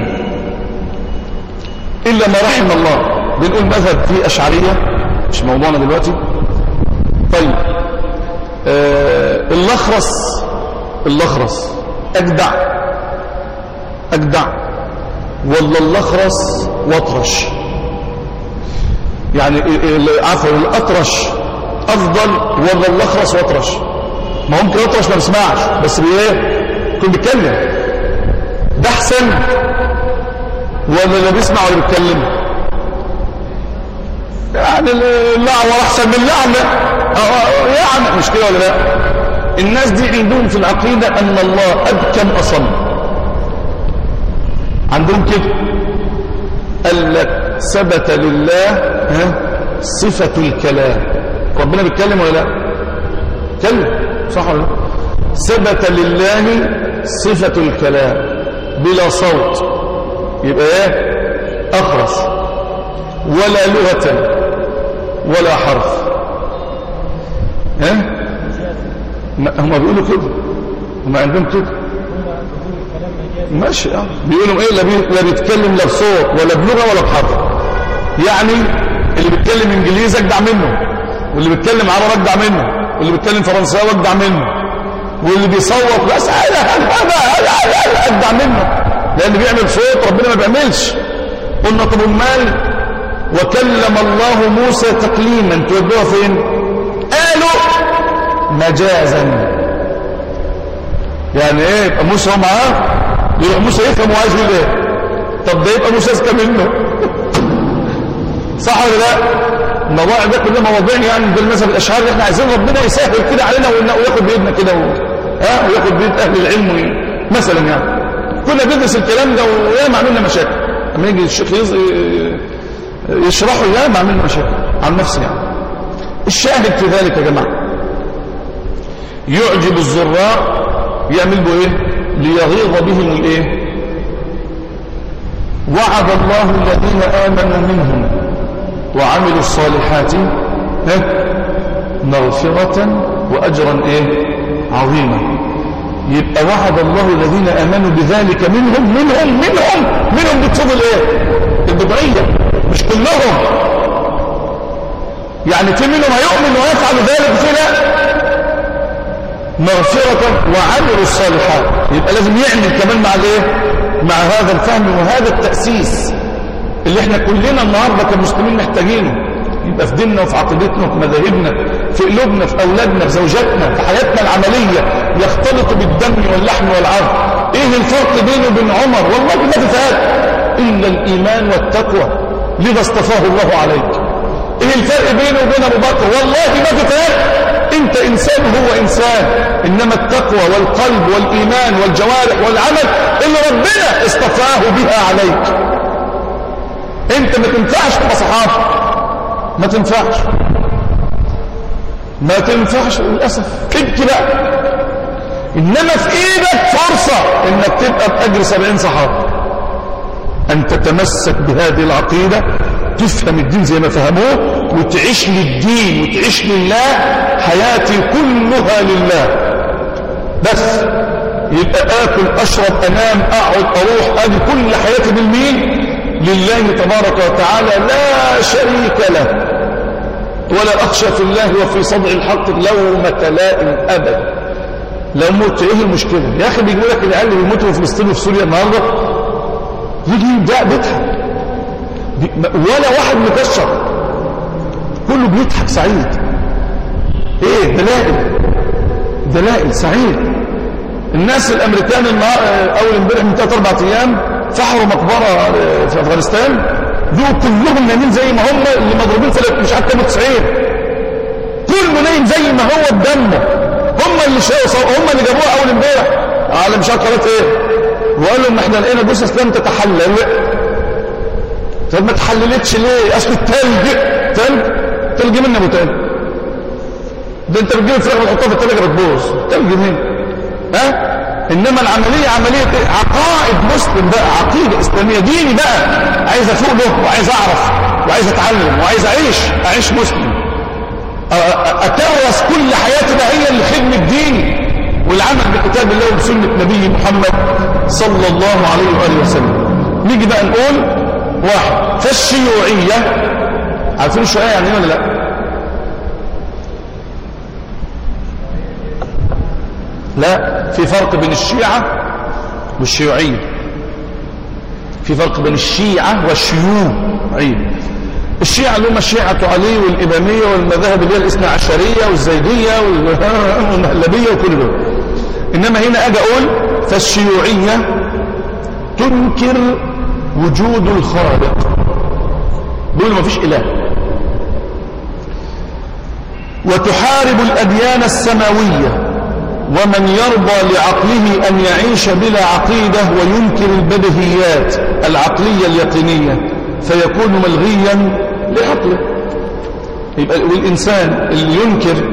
إلا ما رحم الله بنقول مذهب في أشعرية مش موضوعنا دلوقتي طيب آه اللخرس اللخرس أجدع أجدع ولا اللخرس واطرش يعني عفوا الأطرش افضل ولا الاخرس واطرش ما ممكن اطرش ما بيسمعش بس بايه يكون بيتكلم ده احسن ولا اللي بيسمع ولا بيتكلم يعني اللعوة احسن من اللعنة يعني مش كده ولا لا الناس دي عندهم في العقيدة ان الله ابكم اصم عندهم كده قال لك ثبت لله ها صفة الكلام ربنا بيتكلم ولا لا كلم صح ولا لا ثبت لله صفة الكلام بلا صوت يبقى ايه اخرس ولا لغة ولا حرف ها هم بيقولوا كده هم عندهم كده ماشي اه بيقولوا ايه لا, بي... لا بيتكلم لا بصوت ولا بلغة ولا بحرف يعني اللي بيتكلم انجليزي اجدع منه واللي بيتكلم عربي اجدع منه واللي بيتكلم فرنساوي اجدع منه واللي بيصوت بس اجدع منه لان بيعمل صوت ربنا ما بيعملش قلنا طب امال وكلم الله موسى تكليما تودوها فين قالوا مجازا يعني ايه يبقى موسى هو معاه يروح موسى يفهم وعايز يقول ايه طب ده يبقى موسى اذكى منه صح ولا لا المواضيع ده كلها مواضيع يعني بالمذهب الاشعري احنا عايزين ربنا يسهل كده علينا وياخد بايدنا كده و... ها وياخد بيت اهل العلم مثلا يعني كنا بندرس الكلام ده وياما عملنا مشاكل لما يجي الشيخ يشرحه ياما عملنا مشاكل عن نفسي يعني الشاهد في ذلك يا جماعه يعجب الزراع يعمل به ايه ليغيظ بهم الايه وعد الله الذين آمنوا منهم وعملوا الصالحات مغفرة وأجرا إيه عظيما يبقى وعد الله الذين آمنوا بذلك منهم منهم منهم منهم بتفضل إيه البضعية مش كلهم يعني في منهم هيؤمن ويفعل ذلك في لا مغفرة وعملوا الصالحات يبقى لازم يعمل كمان مع الايه مع هذا الفهم وهذا التأسيس اللي احنا كلنا النهاردة كمسلمين محتاجينه يبقى في ديننا وفي عقيدتنا وفي مذاهبنا في قلوبنا في أولادنا في زوجاتنا في حياتنا العملية يختلط بالدم واللحم والعرض ايه الفرق بينه وبين عمر والله ما في فرق إلا الإيمان والتقوى لذا اصطفاه الله عليك ايه الفرق بينه وبين ابو بكر والله ما في فرق انت انسان هو انسان انما التقوى والقلب والايمان والجوارح والعمل اللي ربنا اصطفاه بها عليك انت ما تنفعش تبقى صحابه ما تنفعش ما تنفعش للاسف ابكي بقى انما في ايدك فرصه انك تبقى باجر سبعين صحابه ان تتمسك بهذه العقيده تفهم الدين زي ما فهموه وتعيش للدين وتعيش لله حياتي كلها لله بس يبقى آكل أشرب أنام أقعد أروح أدي كل حياتي بالمين لله تبارك وتعالى لا شريك له ولا أخشى في الله وفي صدع الحق لومة لائم أبدا لو مت إيه المشكلة يا أخي بيقول لك العيال اللي بيموتوا في فلسطين وفي سوريا النهاردة يجي يبدأ بيضحك ولا واحد مكشر كله بيضحك سعيد ايه دلائل دلائل سعيد الناس الامريكان اول امبارح من ثلاث اربع ايام فحروا مقبره في افغانستان دول كلهم نايمين زي ما هم اللي مضروبين في مش عارف كام 90 كله نايم زي ما هو بدمه هم اللي شايفوا هم اللي جابوها اول امبارح على مش عارف قناه ايه وقالوا ان احنا لقينا جثث لم تتحلل طب ما تحللتش ليه اصل التلج تلج تلج منه ابو تلج ده انت بتجيب الفراخ وتحطها في التلاجه بتبوظ تلج مين ها انما العمليه عمليه إيه؟ عقائد مسلم بقى عقيده اسلاميه ديني بقى عايز افوق له وعايز اعرف وعايز اتعلم وعايز اعيش اعيش مسلم اتورث كل حياتي بقى هي اللي خدمه ديني والعمل بكتاب الله وبسنه نبي محمد صلى الله عليه واله وسلم نيجي بقى نقول واحد فالشيوعيه عارفين الشيوعيه يعني ايه ولا لا لا في فرق بين الشيعة والشيوعية في فرق بين الشيعة والشيوعية الشيعة اللي هم الشيعة علي والإمامية والمذاهب اللي هي الاثنى عشرية والزيدية والمهلبية وكل دول إنما هنا أجي أقول فالشيوعية تنكر وجود الخالق بيقول ما فيش إله وتحارب الأديان السماوية ومن يرضى لعقله أن يعيش بلا عقيدة وينكر البدهيات العقلية اليقينية فيكون ملغيا لعقله يبقى والإنسان اللي ينكر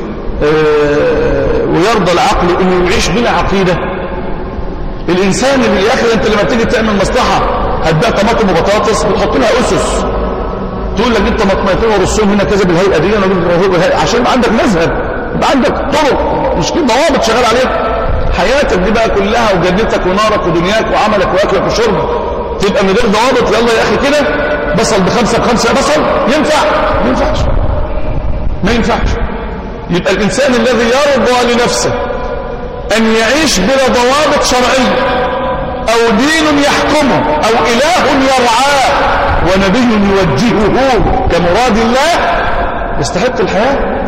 آه ويرضى العقل أنه يعيش بلا عقيدة الإنسان اللي يا أنت لما تيجي تعمل مصلحة هتبيع طماطم وبطاطس بتحط لها أسس تقول لك انت طماطميتين ورسهم هنا كذا بالهيئه دي انا بالهيئه عشان يبقى عندك مذهب يبقى عندك طرق مش كده ضوابط شغال عليها حياتك دي بقى كلها وجنتك ونارك ودنياك وعملك واكلك وشربك تبقى من غير ضوابط يلا يا اخي كده بصل بخمسه بخمسه بصل ينفع ما ينفعش ما ينفعش يبقى الانسان الذي يرضى لنفسه ان يعيش بلا ضوابط شرعيه او دين يحكمه او اله يرعاه ونبي يوجهه كمراد الله يستحق الحياه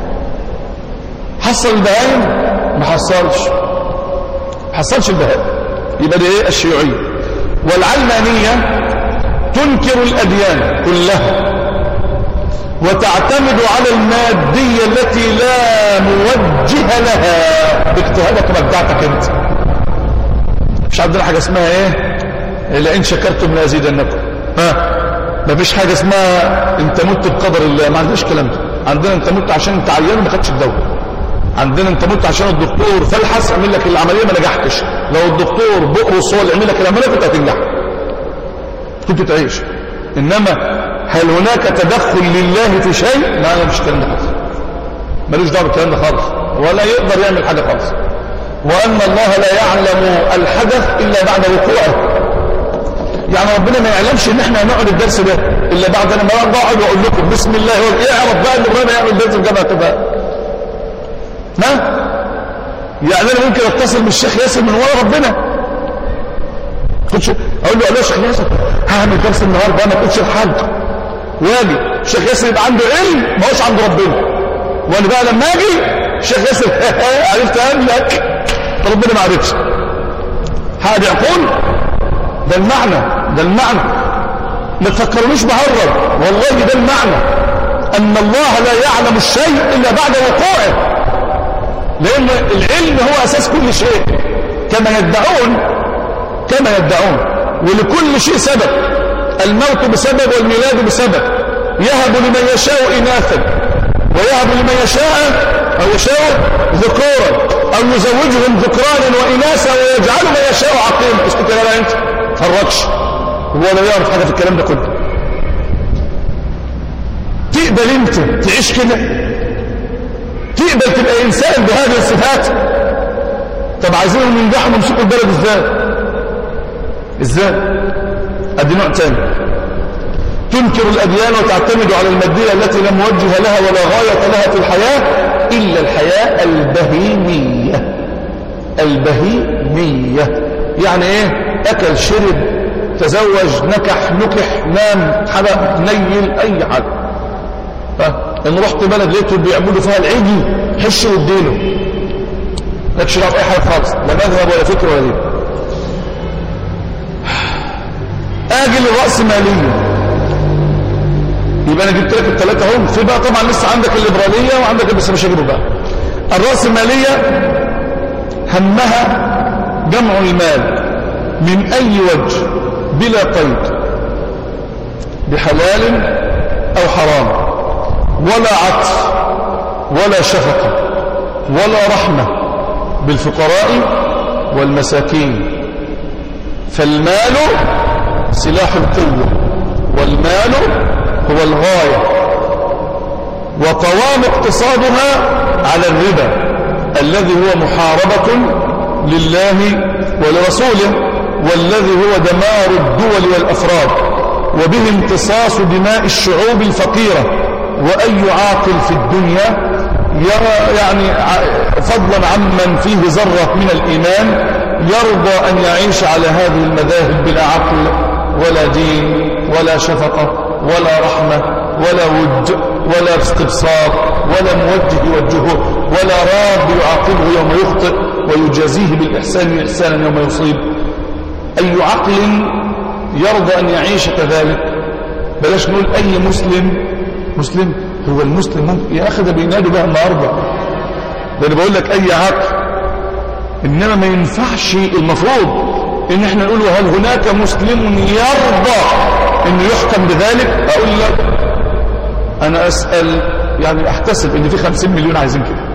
حصل البهايم ما حصلش ما حصلش البهايم يبقى دي ايه الشيوعيه والعلمانيه تنكر الاديان كلها وتعتمد على المادية التي لا موجه لها باجتهادك وابدعتك انت مش عندنا حاجة اسمها ايه لئن شكرتم لازيدنكم ها مفيش حاجة اسمها انت مت بقدر الله ما عندناش كلام ده عندنا انت مت عشان انت عيان ما خدتش الدواء عندنا انت مت عشان الدكتور فلحس عمل لك العملية ما نجحتش لو الدكتور بقرص هو اللي عمل لك العملية كنت هتنجح كنت تعيش انما هل هناك تدخل لله في شيء ما انا مش الكلام ده خالص ملوش دعوه بالكلام ده خالص ولا يقدر يعمل حاجه خالص وان الله لا يعلم الحدث الا بعد وقوعه يعني ربنا ما يعلمش ان احنا هنقعد الدرس ده الا بعد انا ما اقعد واقول لكم بسم الله اعرف بقى ان ربنا يعمل درس في جامعه تبقى ما يعني انا ممكن اتصل بالشيخ ياسر من ورا ربنا تقولش اقول له يا شيخ ياسر هعمل درس النهارده ما تقولش الحاج واجي الشيخ ياسر يبقى عنده علم ما هوش عند ربنا وانا بقى لما اجي الشيخ ياسر عرفت اقابلك ربنا ما عرفش حاجه يقول ده المعنى ده المعنى ما تفكرونيش بهرب والله ده المعنى ان الله لا يعلم الشيء الا بعد وقوعه لان العلم هو اساس كل شيء كما يدعون كما يدعون ولكل شيء سبب الموت بسبب والميلاد بسبب يهب لمن يشاء إناثا ويهب لمن يشاء أو يشاء ذكورا أو يزوجهم ذكرانا وإناثا ويجعل من يشاء عقيما اسكت يا لا أنت فرقش هو لا يعرف حاجة في الكلام ده كله تقبل أنت تعيش كده تقبل تبقى إنسان بهذه الصفات طب عايزينهم ينجحوا يمسكوا البلد ازاي ازاي ادي نوع تاني تنكر الأديان وتعتمد على المادية التي لا موجه لها ولا غاية لها في الحياة إلا الحياة البهيمية البهيمية يعني إيه أكل شرب تزوج نكح نكح نام حرق نيل أي حاجة إن رحت بلد لقيته بيعملوا فيها العجل حش واديله لكش دعوه بأي حاجة خالص لا مذهب ولا فكر ولا دين اجي للرأسمالية يبقى انا جبت لك الثلاثه اهم في بقى طبعا لسه عندك الليبراليه وعندك بس مش هجيبه بقى الراسماليه همها جمع المال من اي وجه بلا قيد بحلال او حرام ولا عطف ولا شفقه ولا رحمه بالفقراء والمساكين فالمال سلاح القوه والمال هو الغاية وقوام اقتصادها على الربا الذي هو محاربة لله ولرسوله والذي هو دمار الدول والأفراد وبه امتصاص دماء الشعوب الفقيرة وأي عاقل في الدنيا يرى يعني فضلا عمن فيه ذرة من الإيمان يرضى أن يعيش على هذه المذاهب بلا عقل ولا دين ولا شفقة ولا رحمة ولا ود ولا استبصار ولا موجه يوجهه ولا راب يعاقبه يوم يخطئ ويجازيه بالإحسان إحسانا يوم يصيب أي عقل يرضى أن يعيش كذلك بلاش نقول أي مسلم مسلم هو المسلم ممكن يا أخي ده بينادوا بها النهاردة ده أنا بقول لك أي عقل إنما ما ينفعش المفروض إن احنا نقول هل هناك مسلم يرضى انه يحكم بذلك اقول لك انا اسأل يعني احتسب ان في خمسين مليون عايزين كده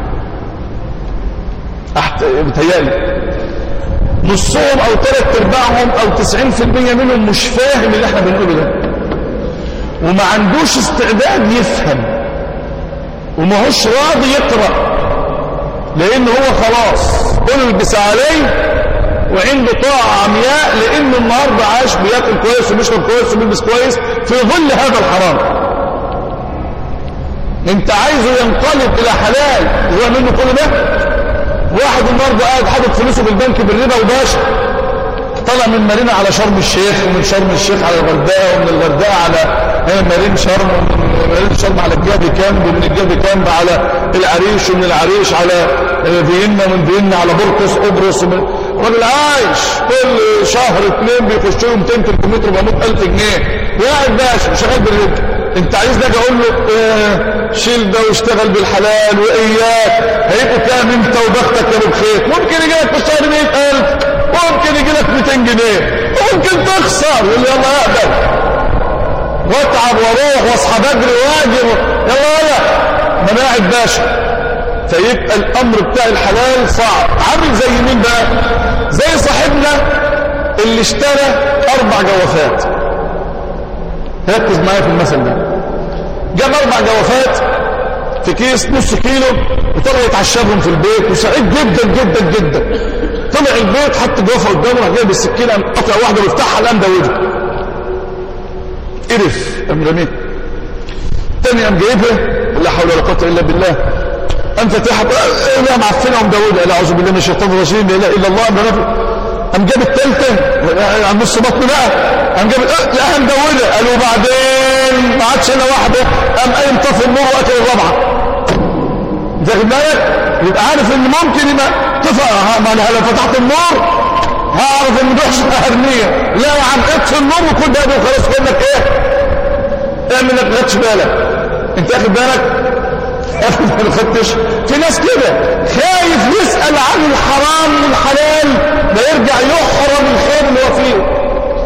أحت... بتهيالي نصهم او ثلاث ارباعهم او تسعين في المية منهم مش فاهم اللي احنا بنقوله ده وما عندوش استعداد يفهم وما هوش راضي يقرأ لان هو خلاص البس عليه وعنده طاعة عمياء لأنه النهاردة عاش بياكل كويس وبيشرب كويس وبيلبس كويس في ظل هذا الحرام انت عايزه ينقلب إلى حلال هو منه كل ده واحد النهاردة قاعد حاطط فلوسه في البنك بالربا وباشا طلع من مارينا على شرم الشيخ ومن شرم الشيخ على الغردقة ومن الغردقة على مارين شرم ومن مارين شرم على الجابي كامب ومن الجابي كامب على العريش ومن العريش على فيينا ومن فيينا على بورتوس قبرص راجل عايش كل شهر اتنين بيخش له 200 300 400 الف جنيه وقاعد باشا وشغال بالرجل انت عايز نجي اقول له اه شيل ده واشتغل بالحلال واياك هيبقوا كام انت وبختك يا ابو الخير ممكن يجي لك في الشهر 100000 ممكن يجي لك 200 جنيه ممكن تخسر يقول يلا اقدر واتعب واروح واصحى بدري واجي يلا يلا ما انا قاعد باشا فيبقى الامر بتاع الحلال صعب عامل زي مين بقى زي صاحبنا اللي اشترى اربع جوافات ركز معايا في المثل ده جاب اربع جوافات في كيس نص كيلو وطلع يتعشبهم في البيت وسعيد جدا جدا جدا طلع البيت حط جوافه قدامه راح جايب السكينه قطع واحده ويفتحها قام دوده قرف قام رميه تاني قام جايبها لا حول ولا قوه الا بالله قام فاتحها لا معفنه ومدوده لا اعوذ بالله من الشيطان الرجيم لا اله الا الله قام جاب الثالثه عن نص بطنه بقى قام جاب لا مدوده قالوا بعدين ما عادش انا واحده قام قايم طفي النور واكل الرابعه واخد بالك يبقى عارف ان ممكن يبقى طفى ما انا لو فتحت النور هعرف ان دي هرميه لا يا عم اطفي النور وكل ده وخلاص كانك ايه اعمل انك ما خدتش بالك انت واخد بالك ما خدتش في ناس كده خايف يسال عن الحرام والحلال ده يرجع يحرم الخير اللي هو فيه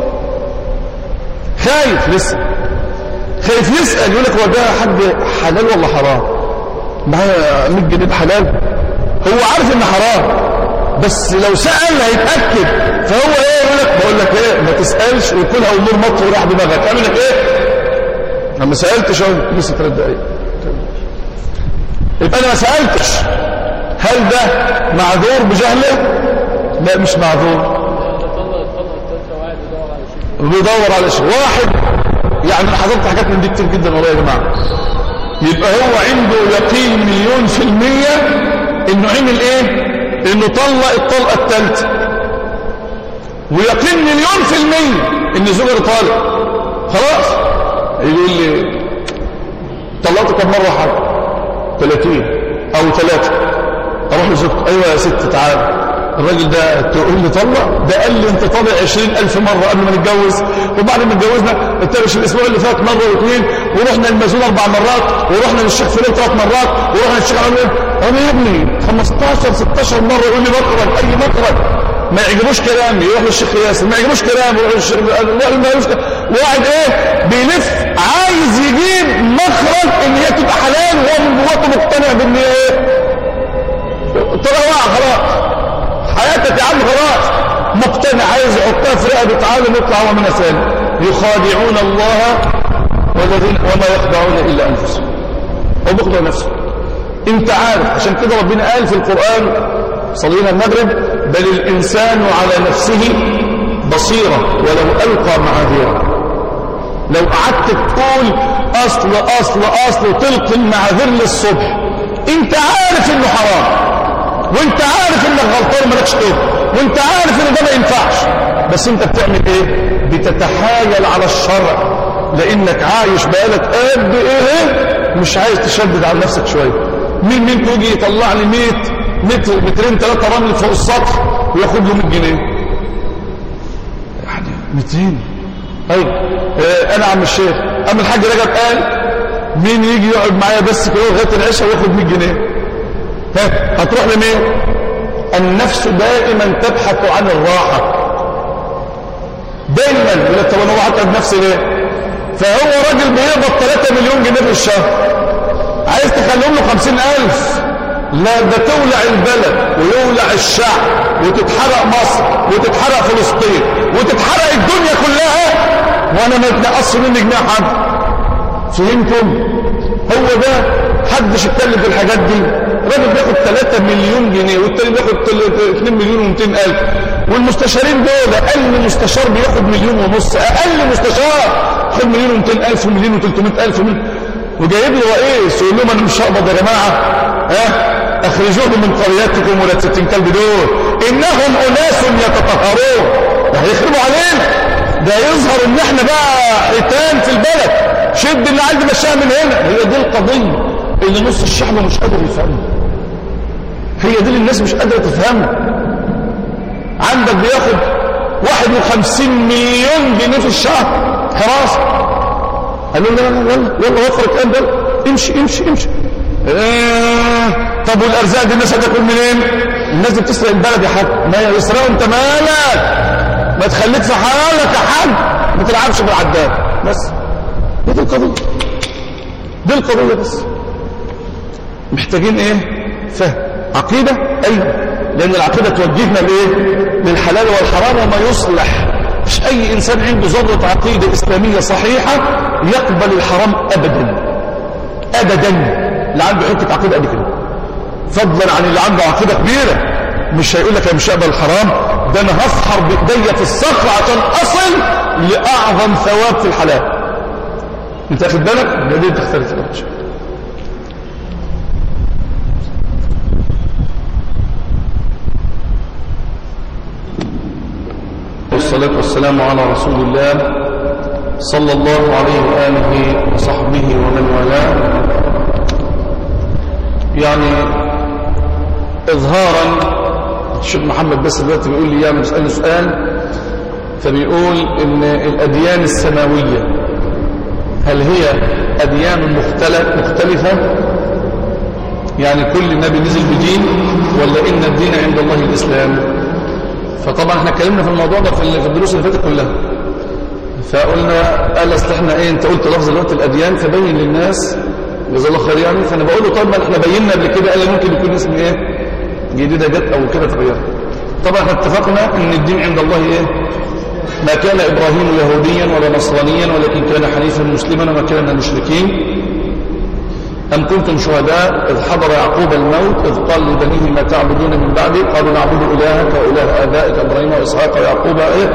خايف لسه خايف يسال يقول لك هو ده حد حلال ولا حرام معايا 100 جنيه حلال هو عارف ان حرام بس لو سأل هيتأكد فهو ايه يقول لك بقول لك ايه ما تسألش وكلها امور مطر وراح دماغك اعمل لك ايه انا ما سألتش اهو لسه ثلاث دقايق يبقى انا ما سألتش هل ده معذور بجهله لا مش معذور بيدور على شيء واحد يعني انا حضرت حاجات من دي كتير جدا والله يا جماعه يبقى هو عنده يقين مليون في المية انه عمل ايه انه طلق الطلقة الثالثة ويقين مليون في المية ان زوجة طالق خلاص يقول لي طلقت كم مرة حد 30 او ثلاثة اروح لزوجته ايوه يا ست تعالى الراجل ده تقول لي طلق ده قال لي انت طالع 20000 مرة قبل ما نتجوز وبعد ما اتجوزنا الترش الاسبوع اللي فات مرة واثنين ورحنا المزون اربع مرات ورحنا للشيخ فلان ثلاث مرات ورحنا للشيخ عمرو انا يا ابني 15 16 مرة يقول لي مخرج اي مخرج ما يعجبوش كلامي يروح للشيخ ياسر ما يعجبوش كلامي يروح للشيخ لا ما يعجبوش واحد ايه بيلف عايز يجيب مخرج ان هي تبقى حلال وهو من جواته مقتنع بان هي ايه طلع واقع خلاص حياتك يا عم خلاص مقتنع عايز يحطها في رقبه عالم يطلع هو من ثاني يخادعون الله والذين وما يخدعون الا انفسهم هو بيخدع نفسه انت عارف عشان كده ربنا قال في القران صلينا المغرب بل الانسان على نفسه بصيره ولو القى معاذيره لو قعدت تقول اصل اصل اصل وتلقي المعاذير للصبح انت عارف انه حرام وانت عارف انك غلطان مالكش توبه وانت عارف ان ده ما ينفعش بس انت بتعمل ايه بتتحايل على الشرع لانك عايش بقالك قد ايه مش عايز تشدد على نفسك شويه مين مين يجي يطلع لي 100 متر مترين ثلاثه رمل فوق السطح وياخد له 100 جنيه يعني 200 ايوه اه انا عم الشيخ اما الحاج رجب قال مين يجي يقعد معايا بس كده لغايه العشاء وياخد 100 جنيه هتروح لمين النفس دائما تبحث عن الراحة دايما يقول لك طب انا هتعب نفسي ليه فهو راجل بيقبض 3 مليون جنيه في الشهر عايز تخليهم له 50000 لا ده تولع البلد ويولع الشعب وتتحرق مصر وتتحرق فلسطين وتتحرق الدنيا كلها وانا ما اتنقص مني جنيه حد فهمتم هو ده حدش يتكلم في الحاجات دي راجل بياخد 3 مليون جنيه والتاني بياخد 2 مليون و200 الف والمستشارين دول اقل مستشار بياخد مليون ونص اقل مستشار خد مليون و200 الف ومليون و300 الف وجايب لي رئيس يقول لهم انا مش هقبض يا جماعه ها اخرجوهم من قريتكم ولا 60 كلب دول انهم اناس يتطهرون ده هيخربوا علينا ده يظهر ان احنا بقى حيتان في البلد شد اللي عندي مشاها من هنا هي دي القضيه اللي نص الشعب مش قادر يفهمها هي دي اللي الناس مش قادره تفهمها عندك بياخد 51 مليون جنيه في الشهر حراسه قال له لا لا يلا يلا وفر الكلام ده امشي امشي امشي إيه طب والارزاق دي الناس هتاكل منين الناس دي بتسرق البلد يا حاج ما يسرقوا انت مالك ما تخليك في حالك يا حاج ما تلعبش بالعداد بس دي القضيه دي القضيه بس محتاجين ايه فهم عقيده ايوه لان العقيده توجهنا لايه للحلال والحرام وما يصلح مش اي انسان عنده ذره عقيده اسلاميه صحيحه يقبل الحرام ابدا ابدا اللي عنده حته عقيده قد كده فضلا عن اللي عنده عقيده كبيره مش هيقول لك انا مش هقبل الحرام ده انا هفحر بايديا في الصخر عشان اصل لاعظم ثواب في الحلال انت واخد بالك ده دي تختلف الوجه والصلاة والسلام على رسول الله صلى الله عليه وآله وصحبه ومن والاه يعني إظهارا الشيخ محمد بس دلوقتي بيقول لي يعني بيسألني سؤال فبيقول إن الأديان السماوية هل هي أديان مختلف مختلفة يعني كل نبي نزل بدين ولا إن الدين عند الله الإسلام فطبعا احنا اتكلمنا في الموضوع ده في الدروس اللي فاتت كلها فقلنا قال اصل احنا ايه انت قلت لفظ دلوقتي الاديان فبين للناس جزاه الله خير يعني فانا بقول له طيب ما احنا بينا قبل كده قال ممكن يكون اسم ايه جديده جت او كده تغير طبعا احنا اتفقنا ان الدين عند الله ايه ما كان ابراهيم يهوديا ولا نصرانيا ولكن كان حنيفا مسلما وما كان من المشركين أم كنتم شهداء إذ حضر يعقوب الموت إذ قال لبنيه ما تعبدون من بعدي قالوا نعبد إلهك وإله آبائك إبراهيم وإسحاق ويعقوب إيه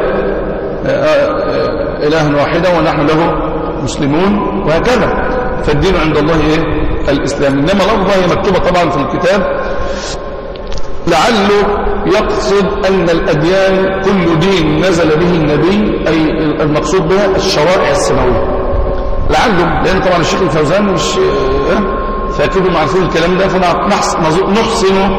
إلها واحدا ونحن له مسلمون وهكذا فالدين عند الله إيه الإسلام إنما لفظة هي مكتوبة طبعا في الكتاب لعله يقصد أن الأديان كل دين نزل به النبي أي المقصود بها الشرائع السماوية لعله لأن طبعا الشيخ الفوزان مش فأكيدوا معرفون الكلام ده فنحسن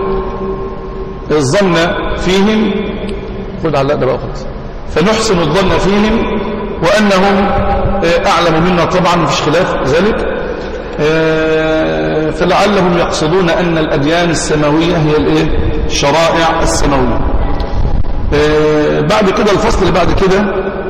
الظن فيهم خد على ده بقى خلاص فنحسن الظن فيهم وأنهم أعلم منا طبعا مفيش خلاف ذلك فلعلهم يقصدون أن الأديان السماوية هي الايه الشرائع السماوية بعد كده الفصل اللي بعد كده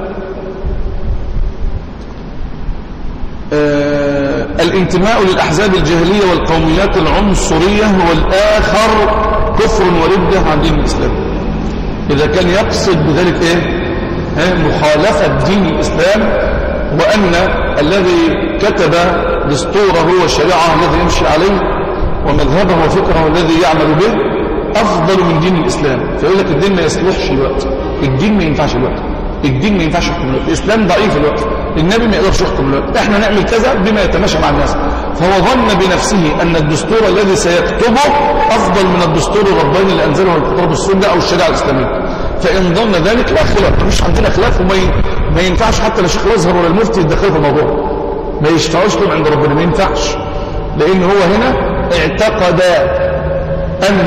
الانتماء للأحزاب الجاهلية والقوميات العنصرية هو الآخر كفر وردة عن دين الإسلام إذا كان يقصد بذلك إيه مخالفة دين الإسلام وأن الذي كتب دستوره وشريعه الذي يمشي عليه ومذهبه وفكره الذي يعمل به أفضل من دين الإسلام فيقول لك الدين ما يصلحش الوقت الدين ما ينفعش الوقت الدين ما ينفعش يحكم الوقت الإسلام ضعيف الوقت النبي ما يقدرش يحكم الوقت احنا نعمل كذا بما يتماشى مع الناس فهو ظن بنفسه أن الدستور الذي سيكتبه أفضل من الدستور الرباني اللي أنزله الكتاب السنة أو الشريعة الإسلامية فإن ظن ذلك لا خلاف مش عندنا خلاف وما ما ينفعش حتى لا شيخ الأزهر ولا المفتي يتدخلوا في الموضوع ما يشفعوش لهم عند ربنا ما ينفعش لأن هو هنا اعتقد أن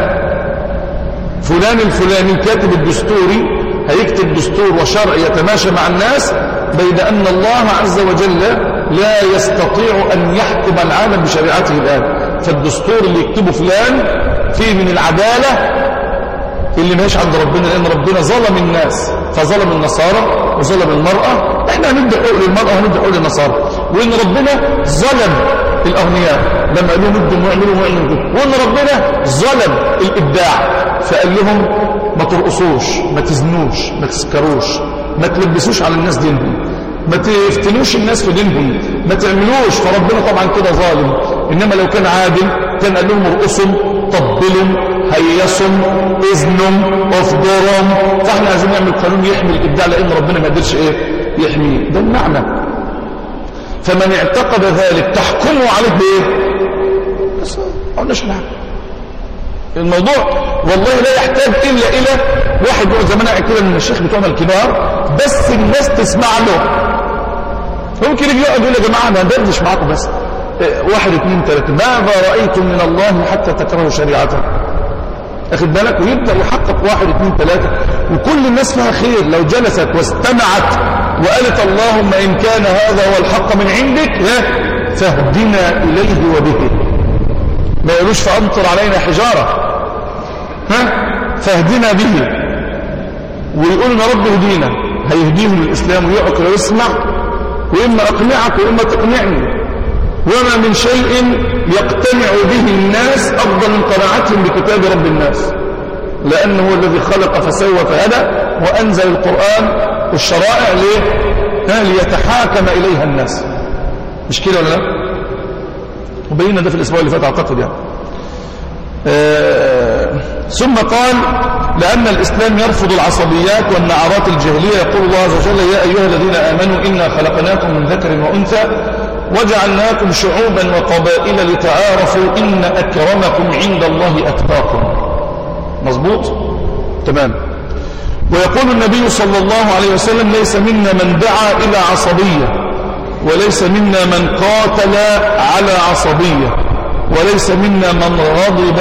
فلان الفلاني كاتب الدستوري هيكتب دستور وشرع يتماشى مع الناس بيد أن الله عز وجل لا يستطيع أن يحكم العالم بشريعته الآن فالدستور اللي يكتبه فلان فيه من العدالة اللي ماهيش عند ربنا لأن ربنا ظلم الناس فظلم النصارى وظلم المرأة احنا هندي حقوق للمرأة وهندي حقوق للنصارى وإن ربنا ظلم الأغنياء لما قال لهم ادوا واعملوا واعملوا وإن ربنا ظلم الإبداع فقال لهم ما ترقصوش ما تزنوش ما تسكروش ما تلبسوش على الناس دينهم ما تفتنوش الناس في دينهم ما تعملوش فربنا طبعا كده ظالم إنما لو كان عادل كان قال لهم ارقصوا طبلوا هيصوا اذنوا افضروا فاحنا عايزين نعمل قانون يحمي الابداع لان ربنا ما قدرش ايه يحميه ده المعنى فمن اعتقد ذلك تحكموا عليه بايه بس ما قلناش نعم الموضوع والله لا يحتاج الا الى واحد يقعد زمان قاعد كده من الشيخ بتوعنا الكبار بس الناس تسمع له ممكن يجي يقعد يقول يا جماعه انا هدردش معاكم بس واحد اثنين ثلاثة ماذا رأيتم من الله حتى تكرهوا شريعته اخد بالك ويبدأ يحقق واحد اثنين ثلاثة وكل الناس فيها خير لو جلست واستمعت وقالت اللهم إن كان هذا هو الحق من عندك فاهدنا إليه وبه ما يقولوش فأمطر علينا حجارة ها فاهدنا به ويقولوا يا رب اهدينا هيهديهم الإسلام ويعقل ويسمع وإما أقنعك وإما تقنعني وما من شيء يقتنع به الناس أفضل من قناعتهم بكتاب رب الناس لأنه هو الذي خلق فسوى فهدى وأنزل القرآن والشرائع ليه؟ ها ليتحاكم إليها الناس مش كده ولا لا؟ وبينا ده في الأسبوع اللي فات أعتقد يعني آه ثم قال لأن الإسلام يرفض العصبيات والنعرات الجهلية يقول الله عز وجل يا أيها الذين آمنوا إنا خلقناكم من ذكر وأنثى وجعلناكم شعوبا وقبائل لتعارفوا إن أكرمكم عند الله أتقاكم مظبوط تمام ويقول النبي صلى الله عليه وسلم ليس منا من دعا إلى عصبية وليس منا من قاتل على عصبية وليس منا من غضب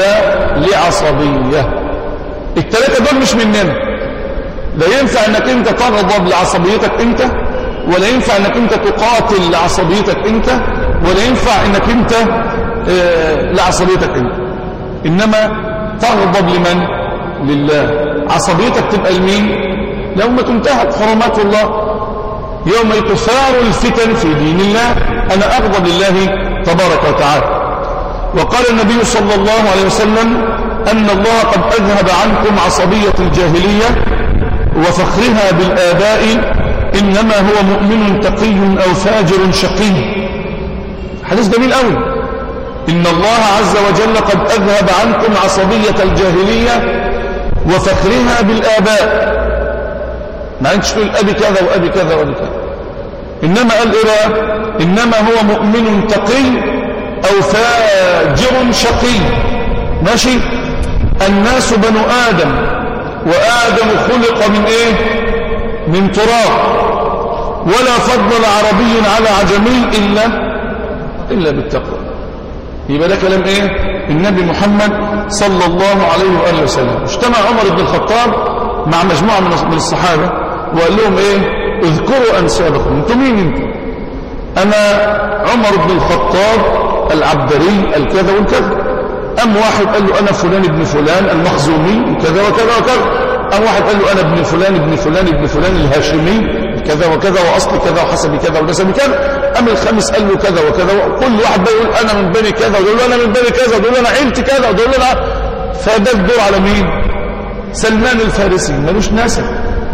لعصبية الثلاثة دول مش مننا لا ينفع انك انت تغضب لعصبيتك انت ولا ينفع انك انت تقاتل لعصبيتك انت ولا ينفع انك انت اه لعصبيتك انت انما تغضب لمن لله عصبيتك تبقى لمين لو ما تنتهك حرمات الله يوم تثار الفتن في دين الله انا اغضب لله تبارك وتعالى وقال النبي صلى الله عليه وسلم أن الله قد أذهب عنكم عصبية الجاهلية وفخرها بالآباء إنما هو مؤمن تقي أو فاجر شقي حديث جميل قوي إن الله عز وجل قد أذهب عنكم عصبية الجاهلية وفخرها بالآباء ما أنتش تقول أبي كذا وأبي كذا وأبي كذا إنما قال إيه بقى إنما هو مؤمن تقي أو فاجر شقي ماشي الناس بنو آدم وآدم خلق من إيه من تراب ولا فضل عربي على عجمي إلا إلا بالتقوى يبقى ده كلام إيه النبي محمد صلى الله عليه وآله وسلم اجتمع عمر بن الخطاب مع مجموعة من الصحابة وقال لهم إيه اذكروا أنسابكم انتم مين انتم أنا عمر بن الخطاب العبدري الكذا والكذا أم واحد قال له أنا فلان ابن فلان المخزومي كذا وكذا وكذا أم واحد قال له أنا ابن فلان ابن فلان ابن فلان الهاشمي كذا وكذا وأصل كذا وحسب كذا ونسب كذا أم الخامس قال له كذا وكذا كل واحد بقى يقول أنا من بني كذا ويقول له أنا من بني كذا ويقول له أنا عيلتي كذا ويقول له أنا فده الدور على مين سلمان الفارسي ملوش ناسب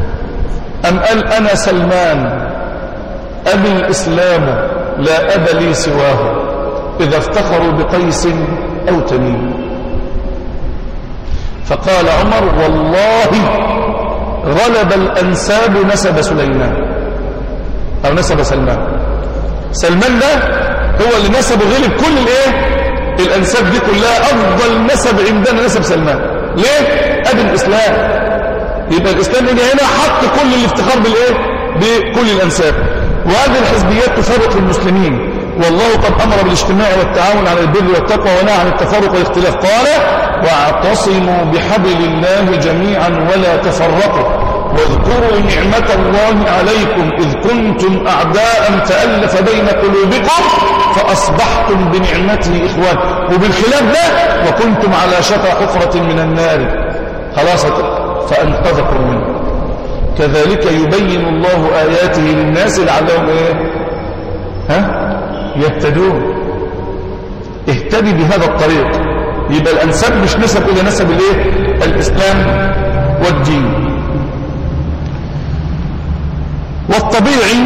أم قال أنا سلمان أبي الإسلام لا أب لي سواه إذا افتخروا بقيس أو تميم فقال عمر والله غلب الأنساب نسب سليمان أو نسب سلمان سلمان ده هو اللي نسبه غلب كل الايه الأنساب دي كلها أفضل نسب عندنا نسب سلمان ليه؟ أبي الإسلام يبقى الإسلام هنا هنا حط كل الافتخار بالإيه؟ بكل الأنساب وهذه الحزبيات تفرق المسلمين والله قد أمر بالاجتماع والتعاون على البر والتقوى ونهى عن التفرق والاختلاف قال واعتصموا بحبل الله جميعا ولا تفرقوا واذكروا نعمة الله عليكم إذ كنتم أعداء تألف بين قلوبكم فأصبحتم بنعمته إخوان وبالخلاف ده وكنتم على شفا حفرة من النار خلاص فأنقذكم منه كذلك يبين الله آياته للناس لعلهم إيه ها يهتدون اهتدي بهذا الطريق يبقى الأنساب مش نسب إلى نسب الايه الإسلام والدين والطبيعي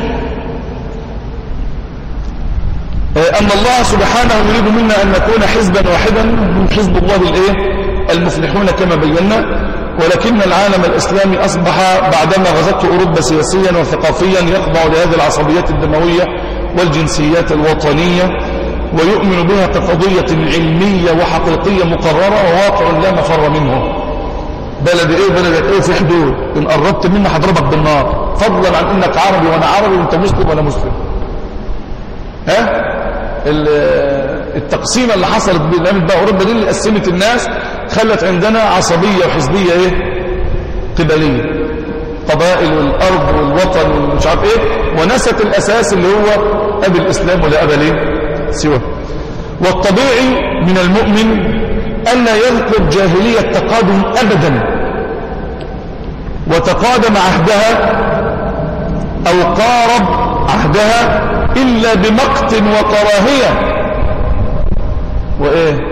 أن الله سبحانه يريد منا أن نكون حزبا واحدا من حزب الله الايه المفلحون كما بينا ولكن العالم الإسلامي أصبح بعدما غزته أوروبا سياسيا وثقافيا يخضع لهذه العصبيات الدموية والجنسيات الوطنية ويؤمن بها كقضية علمية وحقيقية مقررة وواقع لا مفر منه بلد ايه بلدك ايه في حدود ان قربت منه هضربك بالنار فضلا عن انك عربي وانا عربي وانت مسلم وانا مسلم ها التقسيمه اللي حصلت بين بقى اوروبا دي اللي قسمت الناس خلت عندنا عصبيه وحزبيه ايه قبليه القبائل والأرض والوطن ومش عارف إيه ونست الأساس اللي هو أبي الإسلام ولا أبا ليه سواه والطبيعي من المؤمن ألا يذكر جاهلية تقادم أبدا وتقادم عهدها أو قارب عهدها إلا بمقت وكراهية وإيه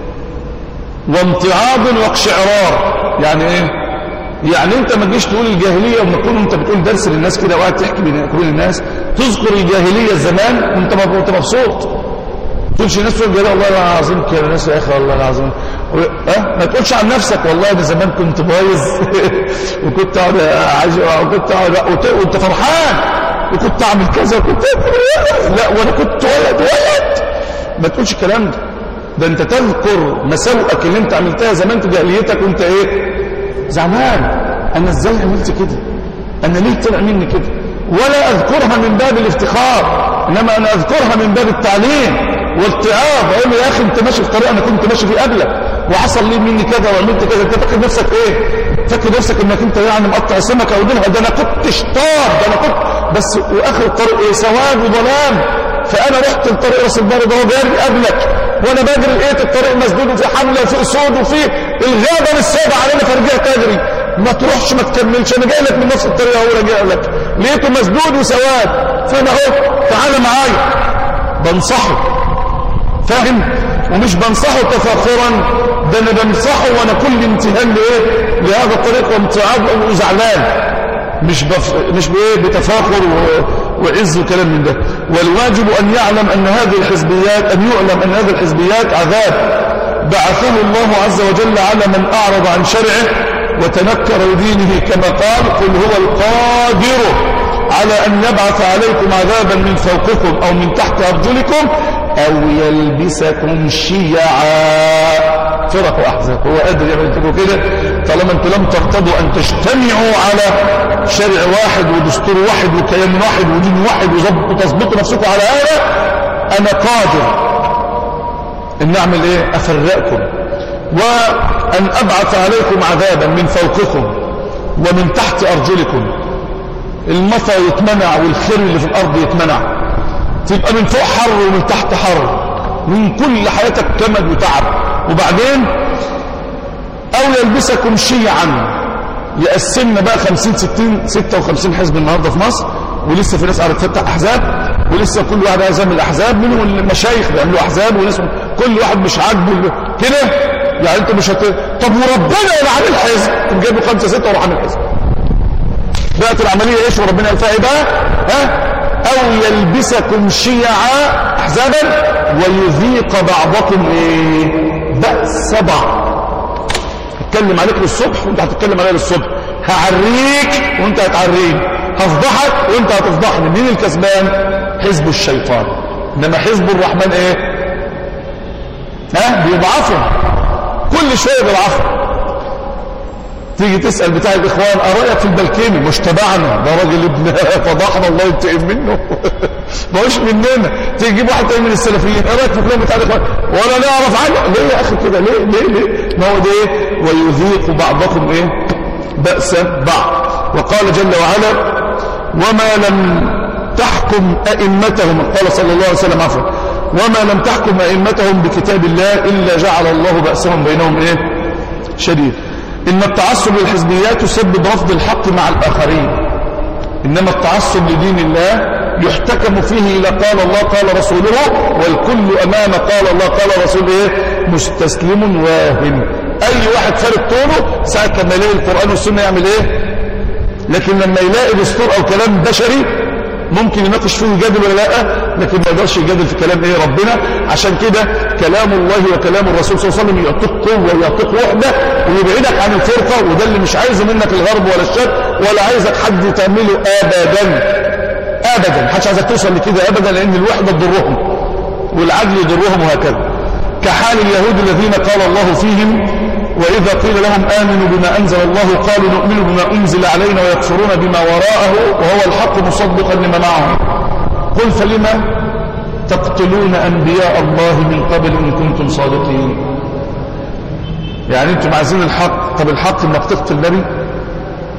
وامتعاض واقشعرار يعني إيه يعني انت ما تجيش تقول الجاهلية وما تكون انت بتقول درس للناس كده وقاعد تحكي بين الناس تذكر الجاهلية زمان وانت مبسوط تقولش الناس تقول جلال والله العظيم كده الناس يا اخي والله العظيم أه؟ ما تقولش عن نفسك والله ده زمان كنت بايظ وكنت اقعد عايز وكنت اقعد وانت فرحان وكنت اعمل كذا وكنت لا وانا كنت ولد ولد ما تقولش الكلام ده ده انت تذكر مساوئك اللي انت عملتها زمان في جاهليتك وانت ايه زعلان انا ازاي عملت كده انا ليه طلع مني كده ولا اذكرها من باب الافتخار انما انا اذكرها من باب التعليم والتعاب اقول له يا اخي انت ماشي في طريق انا كنت ماشي فيه قبلك وحصل لي مني كذا وعملت كذا انت فاكر نفسك ايه فاكر نفسك انك انت يعني مقطع سمكه ودينها ده انا كنت شطار ده انا كنت بس واخر الطريق ايه سواد وظلام فانا رحت لطريق راس البر ده جاري قبلك وانا بجري لقيت الطريق مسدود وفي حمله وفي اسود وفي الغابه السوداء علينا فرجعت اجري ما تروحش ما تكملش انا جاي لك من نفس الطريق اهو راجع لك لقيته مسدود وسواد فانا اهو تعالى معايا بنصحه فاهم ومش بنصحه تفاخرا ده انا بنصحه وانا كل امتهان لايه لهذا الطريق وامتعاد وزعلان مش بف... مش بايه بتفاخر و... وعز وكلام من ده والواجب ان يعلم ان هذه الحزبيات ان يعلم ان هذه الحزبيات عذاب بعثه الله عز وجل على من اعرض عن شرعه وتنكر لدينه كما قال قل هو القادر على ان يبعث عليكم عذابا من فوقكم او من تحت ارجلكم أو يلبسكم شيعا فرق وأحزاب هو قادر يعمل لكم كده طالما أنتم لم ترتضوا أن تجتمعوا على شرع واحد ودستور واحد وكيان واحد ودين واحد وتظبطوا نفسكم على هذا أنا قادر أن أعمل إيه أفرقكم وأن أبعث عليكم عذابا من فوقكم ومن تحت أرجلكم المطر يتمنع والخير اللي في الأرض يتمنع تبقى من فوق حر ومن تحت حر من كل حياتك كمد وتعب وبعدين أو يلبسكم شيعا يقسمنا بقى 50 60 56 حزب النهارده في مصر ولسه في ناس قاعده تفتح احزاب ولسه كل واحد عايز يعمل احزاب منهم المشايخ بيعملوا احزاب وناس كل واحد مش عاجبه كده يعني انت مش هت... طب وربنا اللي عامل حزب تقوم جايبه خمسه سته وراح عامل حزب بقت العمليه ايش وربنا قال فيها ايه بقى ها أو يلبسكم شيعا أحزابا ويذيق بعضكم إيه بأس بعض هتكلم عليك للصبح وانت هتتكلم عليا للصبح هعريك وانت هتعريني هفضحك وانت هتفضحني مين الكسبان حزب الشيطان انما حزب الرحمن ايه ها بيضعفهم كل شويه بيضعفهم تيجي تسأل بتاع الإخوان أرأيك في البلكيمي مش تبعنا ده راجل ابن فضحنا الله ينتقم منه ما هوش مننا تيجي تجيب واحد تاني من السلفيين أرأيك في فلان بتاع الإخوان ولا نعرف عنه ليه يا أخي كده ليه ليه ليه ما هو ده إيه ويذيق بعضكم إيه بأس بعض وقال جل وعلا وما لم تحكم أئمتهم قال صلى الله عليه وسلم عفوا وما لم تحكم أئمتهم بكتاب الله إلا جعل الله بأسهم بينهم إيه شديد إن التعصب للحزبيات يسبب رفض الحق مع الآخرين إنما التعصب لدين الله يحتكم فيه إلى قال الله قال رسوله والكل أمام قال الله قال رسوله إيه مستسلم واهن أي واحد فارق طوله ساعة لما يلاقي القرآن والسنة يعمل إيه لكن لما يلاقي دستور أو كلام بشري ممكن يناقش فيه يجادل ولا لا لكن ما يقدرش يجادل في كلام ايه ربنا عشان كده كلام الله وكلام الرسول صلى الله عليه وسلم يعطيك قوه ويعطيك وحده ويبعدك عن الفرقه وده اللي مش عايزه منك الغرب ولا الشرق ولا عايزك حد تعمله ابدا ابدا محدش عايزك توصل لكده ابدا لان الوحده تضرهم والعدل يضرهم وهكذا كحال اليهود الذين قال الله فيهم وإذا قيل لهم آمنوا بما أنزل الله قالوا نؤمن بما أنزل علينا ويكفرون بما وراءه وهو الحق مصدقا لما معهم قل فلما تقتلون أنبياء الله من قبل إن كنتم صادقين يعني أنتم عايزين الحق طب الحق إنك تقتل نبي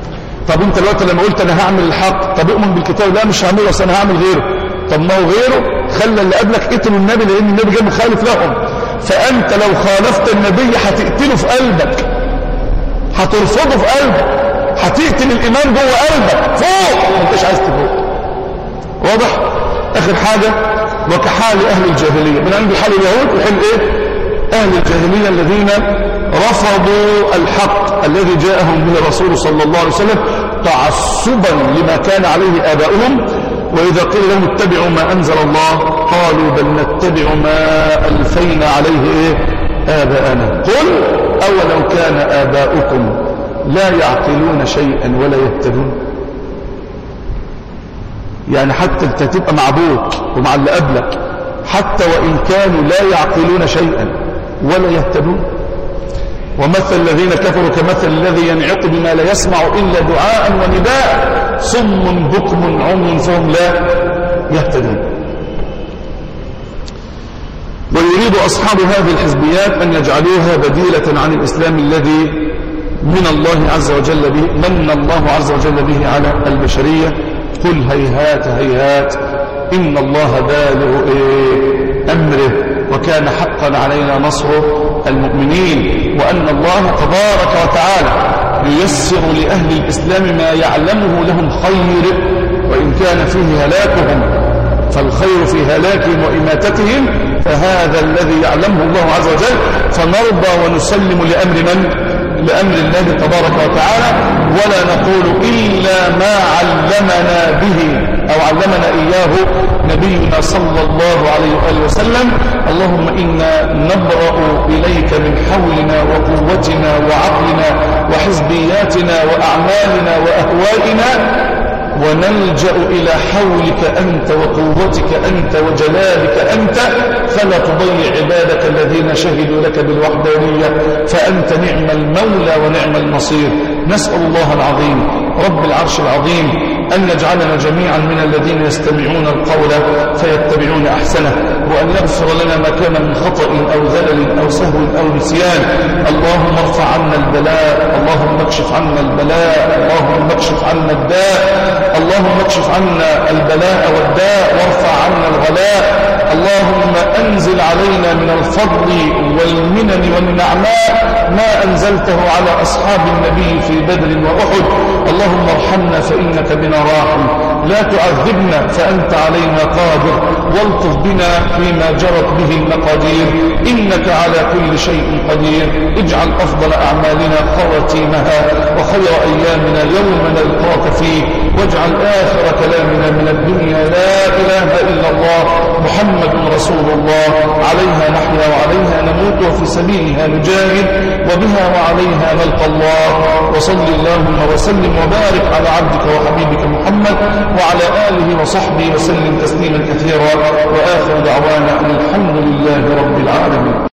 طب انت دلوقتي لما قلت انا هعمل الحق طب اؤمن بالكتاب لا مش هعمله اصل انا هعمل غيره طب ما هو غيره خلى اللي قبلك قتلوا النبي لان النبي جاي مخالف لهم فانت لو خالفت النبي هتقتله في قلبك هترفضه في قلبك هتقتل الايمان جوه قلبك فوق ما انتش عايز تفوق واضح اخر حاجه وكحال اهل الجاهليه من عند حال اليهود وحال ايه اهل الجاهليه الذين رفضوا الحق الذي جاءهم به الرسول صلى الله عليه وسلم تعصبا لما كان عليه آباؤهم وإذا قيل لهم اتبعوا ما أنزل الله قالوا بل نتبع ما ألفينا عليه إيه؟ آباءنا قل أولو كان آباؤكم لا يعقلون شيئا ولا يهتدون يعني حتى انت تبقى مع ابوك ومع اللي قبلك حتى وإن كانوا لا يعقلون شيئا ولا يهتدون ومثل الذين كفروا كمثل الذي ينعق بما لا يسمع إلا دعاء ونداء صم بكم عمي فهم لا يهتدون ويريد أصحاب هذه الحزبيات أن يجعلوها بديلة عن الإسلام الذي من الله عز وجل به من الله عز وجل به على البشرية قل هيهات هيهات إن الله بالغ إيه أمره وكان حقا علينا نصر المؤمنين وأن الله تبارك وتعالى ييسر لأهل الإسلام ما يعلمه لهم خير وإن كان فيه هلاكهم فالخير في هلاكهم وإماتتهم فهذا الذي يعلمه الله عز وجل فنرضى ونسلم لأمر من؟ لأمر الله تبارك وتعالى ولا نقول إلا ما علمنا به أو علمنا إياه نبينا صلى الله عليه وآله وسلم اللهم إنا نبرأ إليك من حولنا وقوتنا وعقلنا وحزبياتنا وأعمالنا وأهوائنا ونلجأ إلى حولك أنت وقوتك أنت وجلالك أنت فلا تضيع عبادك الذين شهدوا لك بالوحدانية فأنت نعم المولى ونعم المصير نسأل الله العظيم رب العرش العظيم أن يجعلنا جميعا من الذين يستمعون القول فيتبعون أحسنه وأن يغفر لنا ما كان من خطأ أو زلل أو سهو أو نسيان اللهم ارفع عنا البلاء اللهم اكشف عنا البلاء اللهم اكشف عنا الداء اللهم اكشف عنا البلاء والداء وارفع عنا الغلاء اللهم أنزل علينا من الفضل والمنن والنعماء ما أنزلته على أصحاب النبي في بدر وأحد اللهم ارحمنا فإنك بنا راحم لا تعذبنا فأنت علينا قادر والطف بنا فيما جرت به المقادير إنك على كل شيء قدير اجعل أفضل أعمالنا خواتيمها وخير أيامنا يوم نلقاك فيه واجعل آخر كلامنا من الدنيا لا إله إلا الله محمد رسول الله عليها نحيا وعليها نموت وفي سبيلها نجاهد وبها وعليها نلقى الله وصل اللهم وسلم وبارك على عبدك وحبيبك محمد وعلى آله وصحبه وسلم تسليما كثيرا وآخر